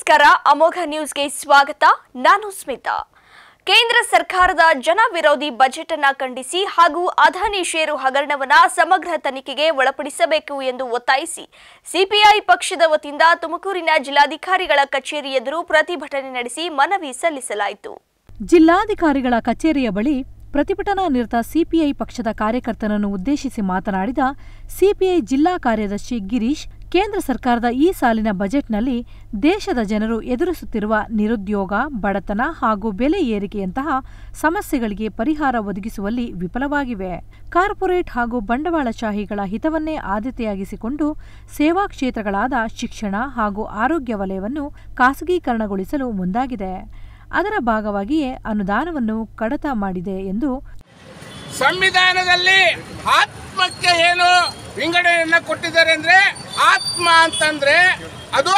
ನಮಸ್ಕಾರ ಅಮೋಘ ನ್ಯೂಸ್ಗೆ ಸ್ವಾಗತ ನಾನು ಸ್ಮಿತಾ ಕೇಂದ್ರ ಸರ್ಕಾರದ ಜನ ವಿರೋಧಿ ಬಜೆಟ್ ಅನ್ನ ಖಂಡಿಸಿ ಹಾಗೂ ಅದಾನಿ ಷೇರು ಹಗರಣವನ್ನ ಸಮಗ್ರ ತನಿಖೆಗೆ ಒಳಪಡಿಸಬೇಕು ಎಂದು ಒತ್ತಾಯಿಸಿ ಸಿಪಿಐ ಪಕ್ಷದ ವತಿಯಿಂದ ತುಮಕೂರಿನ ಜಿಲ್ಲಾಧಿಕಾರಿಗಳ ಕಚೇರಿ ಎದುರು ಪ್ರತಿಭಟನೆ ನಡೆಸಿ ಮನವಿ ಸಲ್ಲಿಸಲಾಯಿತು ಜಿಲ್ಲಾಧಿಕಾರಿಗಳ ಕಚೇರಿಯ ಬಳಿ ಪ್ರತಿಭಟನಾ ನಿರತ ಸಿಪಿಐ ಪಕ್ಷದ ಕಾರ್ಯಕರ್ತರನ್ನು ಉದ್ದೇಶಿಸಿ ಮಾತನಾಡಿದ ಸಿಪಿಐ ಜಿಲ್ಲಾ ಕಾರ್ಯದರ್ಶಿ ಗಿರೀಶ್ ಕೇಂದ್ರ ಸರ್ಕಾರದ ಈ ಸಾಲಿನ ಬಜೆಟ್ನಲ್ಲಿ ದೇಶದ ಜನರು ಎದುರಿಸುತ್ತಿರುವ ನಿರುದ್ಯೋಗ ಬಡತನ ಹಾಗೂ ಬೆಲೆ ಏರಿಕೆಯಂತಹ ಸಮಸ್ಯೆಗಳಿಗೆ ಪರಿಹಾರ ಒದಗಿಸುವಲ್ಲಿ ವಿಫಲವಾಗಿವೆ ಕಾರ್ಪೊರೇಟ್ ಹಾಗೂ ಬಂಡವಾಳಶಾಹಿಗಳ ಹಿತವನ್ನೇ ಆದ್ಯತೆಯಾಗಿಸಿಕೊಂಡು ಸೇವಾ ಕ್ಷೇತ್ರಗಳಾದ ಶಿಕ್ಷಣ ಹಾಗೂ ಆರೋಗ್ಯ ವಲಯವನ್ನು ಖಾಸಗೀಕರಣಗೊಳಿಸಲು ಮುಂದಾಗಿದೆ ಅದರ ಭಾಗವಾಗಿಯೇ ಅನುದಾನವನ್ನು ಕಡತ ಮಾಡಿದೆ ಎಂದು ಸಂವಿಧಾನದಲ್ಲಿ ಆತ್ಮಕ್ಕೆ ಏನು ವಿಂಗಡಣೆಯನ್ನ ಕೊಟ್ಟಿದ್ದಾರೆ ಅಂದ್ರೆ ಆತ್ಮ ಅಂತಂದ್ರೆ ಅದು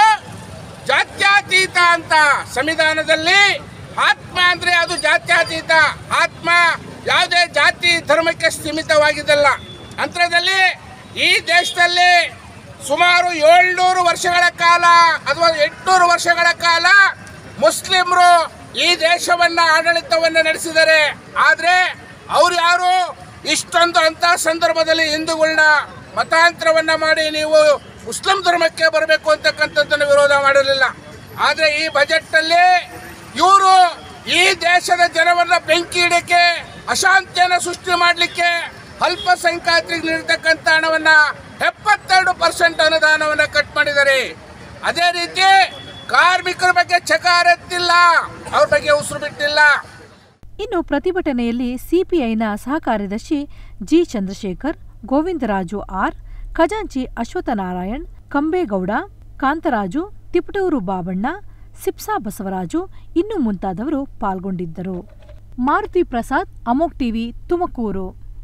ಜಾತ್ಯತೀತ ಅಂತ ಸಂವಿಧಾನದಲ್ಲಿ ಆತ್ಮ ಅಂದ್ರೆ ಅದು ಜಾತ್ಯತೀತ ಆತ್ಮ ಯಾವುದೇ ಜಾತಿ ಧರ್ಮಕ್ಕೆ ಸೀಮಿತವಾಗಿದ್ದಲ್ಲ ಅಂತರದಲ್ಲಿ ಈ ದೇಶದಲ್ಲಿ ಸುಮಾರು ಏಳ್ನೂರು ವರ್ಷಗಳ ಕಾಲ ಅಥವಾ ಎಂಟುನೂರು ವರ್ಷಗಳ ಕಾಲ ಮುಸ್ಲಿಮರು ಈ ದೇಶವನ್ನ ಆಡಳಿತವನ್ನ ನಡೆಸಿದ್ದಾರೆ ಆದ್ರೆ ಅವ್ರು ಯಾರು ಇಷ್ಟೊಂದು ಅಂತ ಸಂದರ್ಭದಲ್ಲಿ ಹಿಂದೂಗಳನ್ನ ಮತಾಂತರವನ್ನ ಮಾಡಿ ನೀವು ಮುಸ್ಲಿಂ ಧರ್ಮಕ್ಕೆ ಬರಬೇಕು ಅಂತಕ್ಕಂಥದ್ದನ್ನು ವಿರೋಧ ಮಾಡಿರಲಿಲ್ಲ ಆದ್ರೆ ಈ ಬಜೆಟ್ ಅಲ್ಲಿ ಇವರು ಈ ದೇಶದ ಜನವನ್ನ ಬೆಂಕಿ ಇಡಕ್ಕೆ ಅಶಾಂತಿಯನ್ನ ಸೃಷ್ಟಿ ಮಾಡಲಿಕ್ಕೆ ಅಲ್ಪಸಂಖ್ಯಾತರಿಗೆ ನೀಡತಕ್ಕಂಥ ಹಣವನ್ನ ಎಪ್ಪತ್ತೆರಡು ಪರ್ಸೆಂಟ್ ಅನುದಾನವನ್ನ ಕಟ್ ಮಾಡಿದ್ದಾರೆ ಅದೇ ರೀತಿ ಕಾರ್ಮಿಕರ ಬಗ್ಗೆ ಚಕಾರ ಎತ್ತಿಲ್ಲ ಅವ್ರ ಬಗ್ಗೆ ಉಸಿರು ಬಿಟ್ಟಿಲ್ಲ ಇನ್ನು ಪ್ರತಿಭಟನೆಯಲ್ಲಿ ಸಿಪಿಐನ ಸಹ ಕಾರ್ಯದರ್ಶಿ ಜಿ ಚಂದ್ರಶೇಖರ್ ಗೋವಿಂದರಾಜು ಆರ್ ಖಜಾಂಚಿ ಅಶ್ವತ್ಥನಾರಾಯಣ್ ಕಂಬೇಗೌಡ ಕಾಂತರಾಜು ತಿಪಟೂರು ಬಾಬಣ್ಣ ಸಿಪ್ಸಾ ಬಸವರಾಜು ಇನ್ನು ಮುಂತಾದವರು ಪಾಲ್ಗೊಂಡಿದ್ದರು ಮಾರುತಿ ಪ್ರಸಾದ್ ಅಮೋಕ್ ಟಿವಿ ತುಮಕೂರು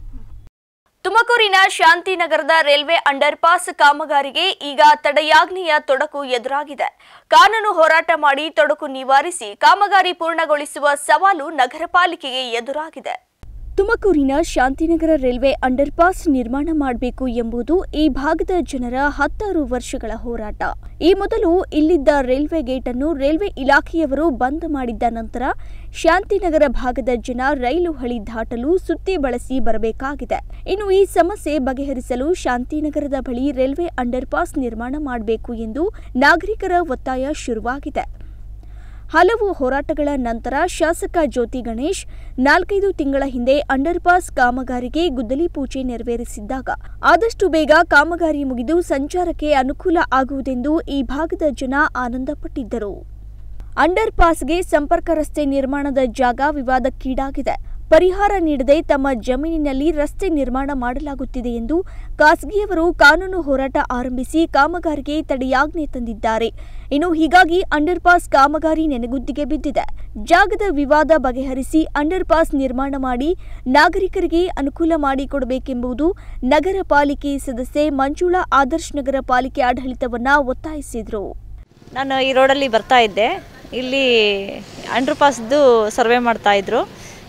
ತುಮಕೂರಿನ ಶಾಂತಿನಗರದ ರೈಲ್ವೆ ಅಂಡರ್ ಪಾಸ್ ಕಾಮಗಾರಿಗೆ ಈಗ ತಡೆಯಾಜ್ಞೆಯ ತೊಡಕು ಎದುರಾಗಿದೆ ಕಾನೂನು ಹೋರಾಟ ಮಾಡಿ ತೊಡಕು ನಿವಾರಿಸಿ ಕಾಮಗಾರಿ ಪೂರ್ಣಗೊಳಿಸುವ ಸವಾಲು ನಗರ ಪಾಲಿಕೆಗೆ ಎದುರಾಗಿದೆ ತುಮಕೂರಿನ ಶಾಂತಿನಗರ ರೈಲ್ವೆ ಅಂಡರ್ ಪಾಸ್ ನಿರ್ಮಾಣ ಮಾಡಬೇಕು ಎಂಬುದು ಈ ಭಾಗದ ಜನರ ಹತ್ತಾರು ವರ್ಷಗಳ ಹೋರಾಟ ಈ ಮೊದಲು ಇಲ್ಲಿದ್ದ ರೈಲ್ವೆ ಗೇಟ್ ಅನ್ನು ರೈಲ್ವೆ ಇಲಾಖೆಯವರು ಬಂದ್ ಮಾಡಿದ್ದ ನಂತರ ಶಾಂತಿನಗರ ಭಾಗದ ಜನ ರೈಲು ಹಳಿ ದಾಟಲು ಸುತ್ತಿ ಬಳಸಿ ಬರಬೇಕಾಗಿದೆ ಇನ್ನು ಈ ಸಮಸ್ಯೆ ಬಗೆಹರಿಸಲು ಶಾಂತಿನಗರದ ಬಳಿ ರೈಲ್ವೆ ಅಂಡರ್ ಪಾಸ್ ನಿರ್ಮಾಣ ಮಾಡಬೇಕು ಎಂದು ನಾಗರಿಕರ ಒತ್ತಾಯ ಶುರುವಾಗಿದೆ ಹಲವು ಹೋರಾಟಗಳ ನಂತರ ಶಾಸಕ ಜ್ಯೋತಿ ಗಣೇಶ್ ನಾಲ್ಕೈದು ತಿಂಗಳ ಹಿಂದೆ ಅಂಡರ್ ಪಾಸ್ ಕಾಮಗಾರಿಗೆ ಗುದ್ದಲಿ ಪೂಜೆ ನೆರವೇರಿಸಿದ್ದಾಗ ಆದಷ್ಟು ಬೇಗ ಕಾಮಗಾರಿ ಮುಗಿದು ಸಂಚಾರಕ್ಕೆ ಅನುಕೂಲ ಆಗುವುದೆಂದು ಈ ಭಾಗದ ಜನ ಆನಂದಪಟ್ಟಿದ್ದರು ಅಂಡರ್ ಪಾಸ್ಗೆ ಸಂಪರ್ಕ ರಸ್ತೆ ನಿರ್ಮಾಣದ ಜಾಗ ವಿವಾದಕ್ಕೀಡಾಗಿದೆ ಪರಿಹಾರ ನೀಡದೆ ತಮ್ಮ ಜಮೀನಿನಲ್ಲಿ ರಸ್ತೆ ನಿರ್ಮಾಣ ಮಾಡಲಾಗುತ್ತಿದೆ ಎಂದು ಖಾಸಗಿಯವರು ಕಾನೂನು ಹೋರಾಟ ಆರಂಭಿಸಿ ಕಾಮಗಾರಿಗೆ ತಡೆಯಾಜ್ಞೆ ತಂದಿದ್ದಾರೆ ಇನ್ನು ಹೀಗಾಗಿ ಅಂಡರ್ ಪಾಸ್ ಕಾಮಗಾರಿ ನೆನೆಗುದ್ದಿಗೆ ಬಿದ್ದಿದೆ ಜಾಗದ ವಿವಾದ ಬಗೆಹರಿಸಿ ಅಂಡರ್ ಪಾಸ್ ನಿರ್ಮಾಣ ಮಾಡಿ ನಾಗರಿಕರಿಗೆ ಅನುಕೂಲ ಮಾಡಿಕೊಡಬೇಕೆಂಬುದು ನಗರ ಪಾಲಿಕೆ ಸದಸ್ಯೆ ಮಂಜುಳಾ ಆದರ್ಶ್ ನಗರ ಪಾಲಿಕೆ ಆಡಳಿತವನ್ನ ಒತ್ತಾಯಿಸಿದರು ನಾನು ಈ ರೋಡಲ್ಲಿ ಬರ್ತಾ ಇದ್ದೆ ಇಲ್ಲಿ ಅಂಡರ್ ಪಾಸ್ದು ಸರ್ವೆ ಮಾಡ್ತಾಯಿದ್ರು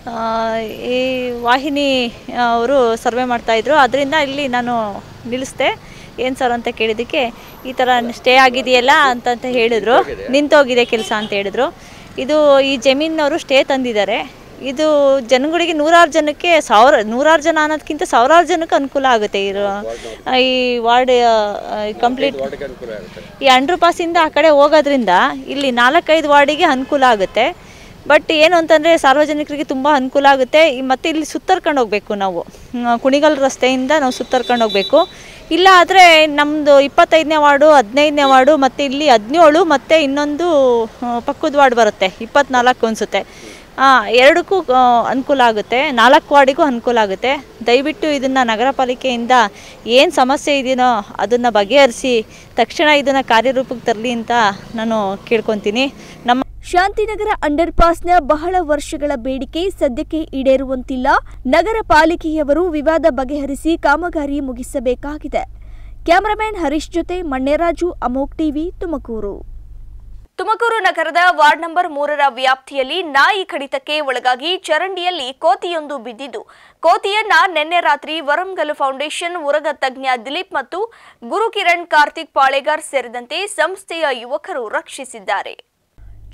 ಈ ವಾಹಿನಿ ಅವರು ಸರ್ವೆ ಮಾಡ್ತಾಯಿದ್ರು ಅದರಿಂದ ಇಲ್ಲಿ ನಾನು ನಿಲ್ಲಿಸ್ದೆ ಏನು ಸರ್ ಅಂತ ಕೇಳಿದ್ದಕ್ಕೆ ಈ ಥರ ಸ್ಟೇ ಆಗಿದೆಯಲ್ಲ ಅಂತಂತ ಹೇಳಿದ್ರು ನಿಂತೋಗಿದೆ ಕೆಲಸ ಅಂತ ಹೇಳಿದ್ರು ಇದು ಈ ಜಮೀನವರು ಸ್ಟೇ ತಂದಿದ್ದಾರೆ ಇದು ಜನಗಳಿಗೆ ನೂರಾರು ಜನಕ್ಕೆ ಸಾವಿರ ನೂರಾರು ಜನ ಅನ್ನೋದಕ್ಕಿಂತ ಸಾವಿರಾರು ಜನಕ್ಕೆ ಅನುಕೂಲ ಆಗುತ್ತೆ ಇರೋ ಈ ವಾರ್ಡ್ ಕಂಪ್ಲೀಟ್ ಈ ಅಂಡರ್ ಪಾಸಿಂದ ಆ ಕಡೆ ಹೋಗೋದ್ರಿಂದ ಇಲ್ಲಿ ನಾಲ್ಕೈದು ವಾರ್ಡಿಗೆ ಅನುಕೂಲ ಆಗುತ್ತೆ ಬಟ್ ಏನು ಅಂತಂದರೆ ಸಾರ್ವಜನಿಕರಿಗೆ ತುಂಬ ಅನುಕೂಲ ಆಗುತ್ತೆ ಈ- ಮತ್ತೆ ಇಲ್ಲಿ ಸುತ್ತರ್ಕೊಂಡು ಹೋಗಬೇಕು ನಾವು ಹ್ಮ್, ಕುಣಿಗಲ್ ರಸ್ತೆಯಿಂದ ನಾವು ಸುತ್ತರ್ಕೊಂಡು ಹೋಗಬೇಕು ಇಲ್ಲ ಆದರೆ ನಮ್ಮದು ಇಪ್ಪತ್ತೈದನೇ ವಾರ್ಡು ಹದಿನೈದನೇ ವಾರ್ಡು ಮತ್ತು ಇಲ್ಲಿ ಹದಿನೇಳು ಮತ್ತು ಇನ್ನೊಂದು ಆ, ಪಕ್ಕದ ವಾರ್ಡ್ ಬರುತ್ತೆ ಇಪ್ಪತ್ನಾಲ್ಕು ಅನಿಸುತ್ತೆ ಹಾಂ ಎರಡಕ್ಕೂ ಆ, ಅನುಕೂಲ ಆಗುತ್ತೆ ನಾಲ್ಕು ವಾರ್ಡಿಗೂ ಅನುಕೂಲ ಆಗುತ್ತೆ ದಯವಿಟ್ಟು ಇದನ್ನು ನಗರ ಪಾಲಿಕೆಯಿಂದ ಏನು ಸಮಸ್ಯೆ ಇದೆಯೋ ಅದನ್ನು ಬಗೆಹರಿಸಿ ತಕ್ಷಣ ಇದನ್ನು ಕಾರ್ಯರೂಪಕ್ಕೆ ತರಲಿ ಅಂತ ನಾನು ಕೇಳ್ಕೊತೀನಿ ನಮ್ಮ ಶಾಂತಿನಗರ ಅಂಡರ್ ಪಾಸ್ನ ಬಹಳ ವರ್ಷಗಳ ಬೇಡಿಕೆ ಸದ್ಯಕ್ಕೆ ಈಡೇರುವಂತಿಲ್ಲ ನಗರ ಪಾಲಿಕೆಯವರು ವಿವಾದ ಬಗೆಹರಿಸಿ ಕಾಮಗಾರಿ ಮುಗಿಸಬೇಕಾಗಿದೆ ಕ್ಯಾಮರಾಮ್ಯಾನ್ ಹರೀಶ್ ಜೊತೆ ಮಣ್ಣೇರಾಜು ಅಮೋಕ್ ಟಿವಿ ತುಮಕೂರು ತುಮಕೂರು ನಗರದ ವಾರ್ಡ್ ನಂಬರ್ ಮೂರರ ವ್ಯಾಪ್ತಿಯಲ್ಲಿ ನಾಯಿ ಕಡಿತಕ್ಕೆ ಒಳಗಾಗಿ ಚರಂಡಿಯಲ್ಲಿ ಕೋತಿಯೊಂದು ಬಿದ್ದಿದ್ದು ಕೋತಿಯನ್ನ ನಿನ್ನೆ ರಾತ್ರಿ ವರಂಗಲ್ ಫೌಂಡೇಶನ್ ಉರಗ ತಜ್ಞ ದಿಲೀಪ್ ಮತ್ತು ಗುರುಕಿರಣ್ ಕಾರ್ತಿಕ್ ಪಾಳೆಗಾರ್ ಸೇರಿದಂತೆ ಸಂಸ್ಥೆಯ ಯುವಕರು ರಕ್ಷಿಸಿದ್ದಾರೆ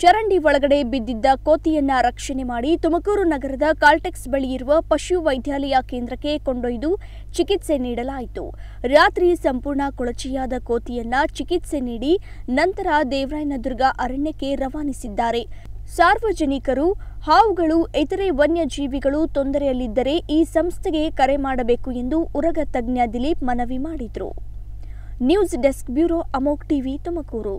ಚರಂಡಿ ಒಳಗಡೆ ಬಿದ್ದಿದ್ದ ಕೋತಿಯನ್ನ ರಕ್ಷಣೆ ಮಾಡಿ ತುಮಕೂರು ನಗರದ ಕಾಲ್ಟೆಕ್ಸ್ ಬಳಿ ಇರುವ ಪಶು ವೈದ್ಯಾಲಯ ಕೇಂದ್ರಕ್ಕೆ ಕೊಂಡೊಯ್ದು ಚಿಕಿತ್ಸೆ ನೀಡಲಾಯಿತು ರಾತ್ರಿ ಸಂಪೂರ್ಣ ಕೊಳಚೆಯಾದ ಕೋತಿಯನ್ನ ಚಿಕಿತ್ಸೆ ನೀಡಿ ನಂತರ ದೇವರಾಯನದುರ್ಗ ಅರಣ್ಯಕ್ಕೆ ರವಾನಿಸಿದ್ದಾರೆ ಸಾರ್ವಜನಿಕರು ಹಾವುಗಳು ಇತರೆ ವನ್ಯಜೀವಿಗಳು ತೊಂದರೆಯಲ್ಲಿದ್ದರೆ ಈ ಸಂಸ್ಥೆಗೆ ಕರೆ ಮಾಡಬೇಕು ಎಂದು ಉರಗ ತಜ್ಞ ದಿಲೀಪ್ ಮನವಿ ಮಾಡಿದರು news desk bureau Amok TV Tumakuru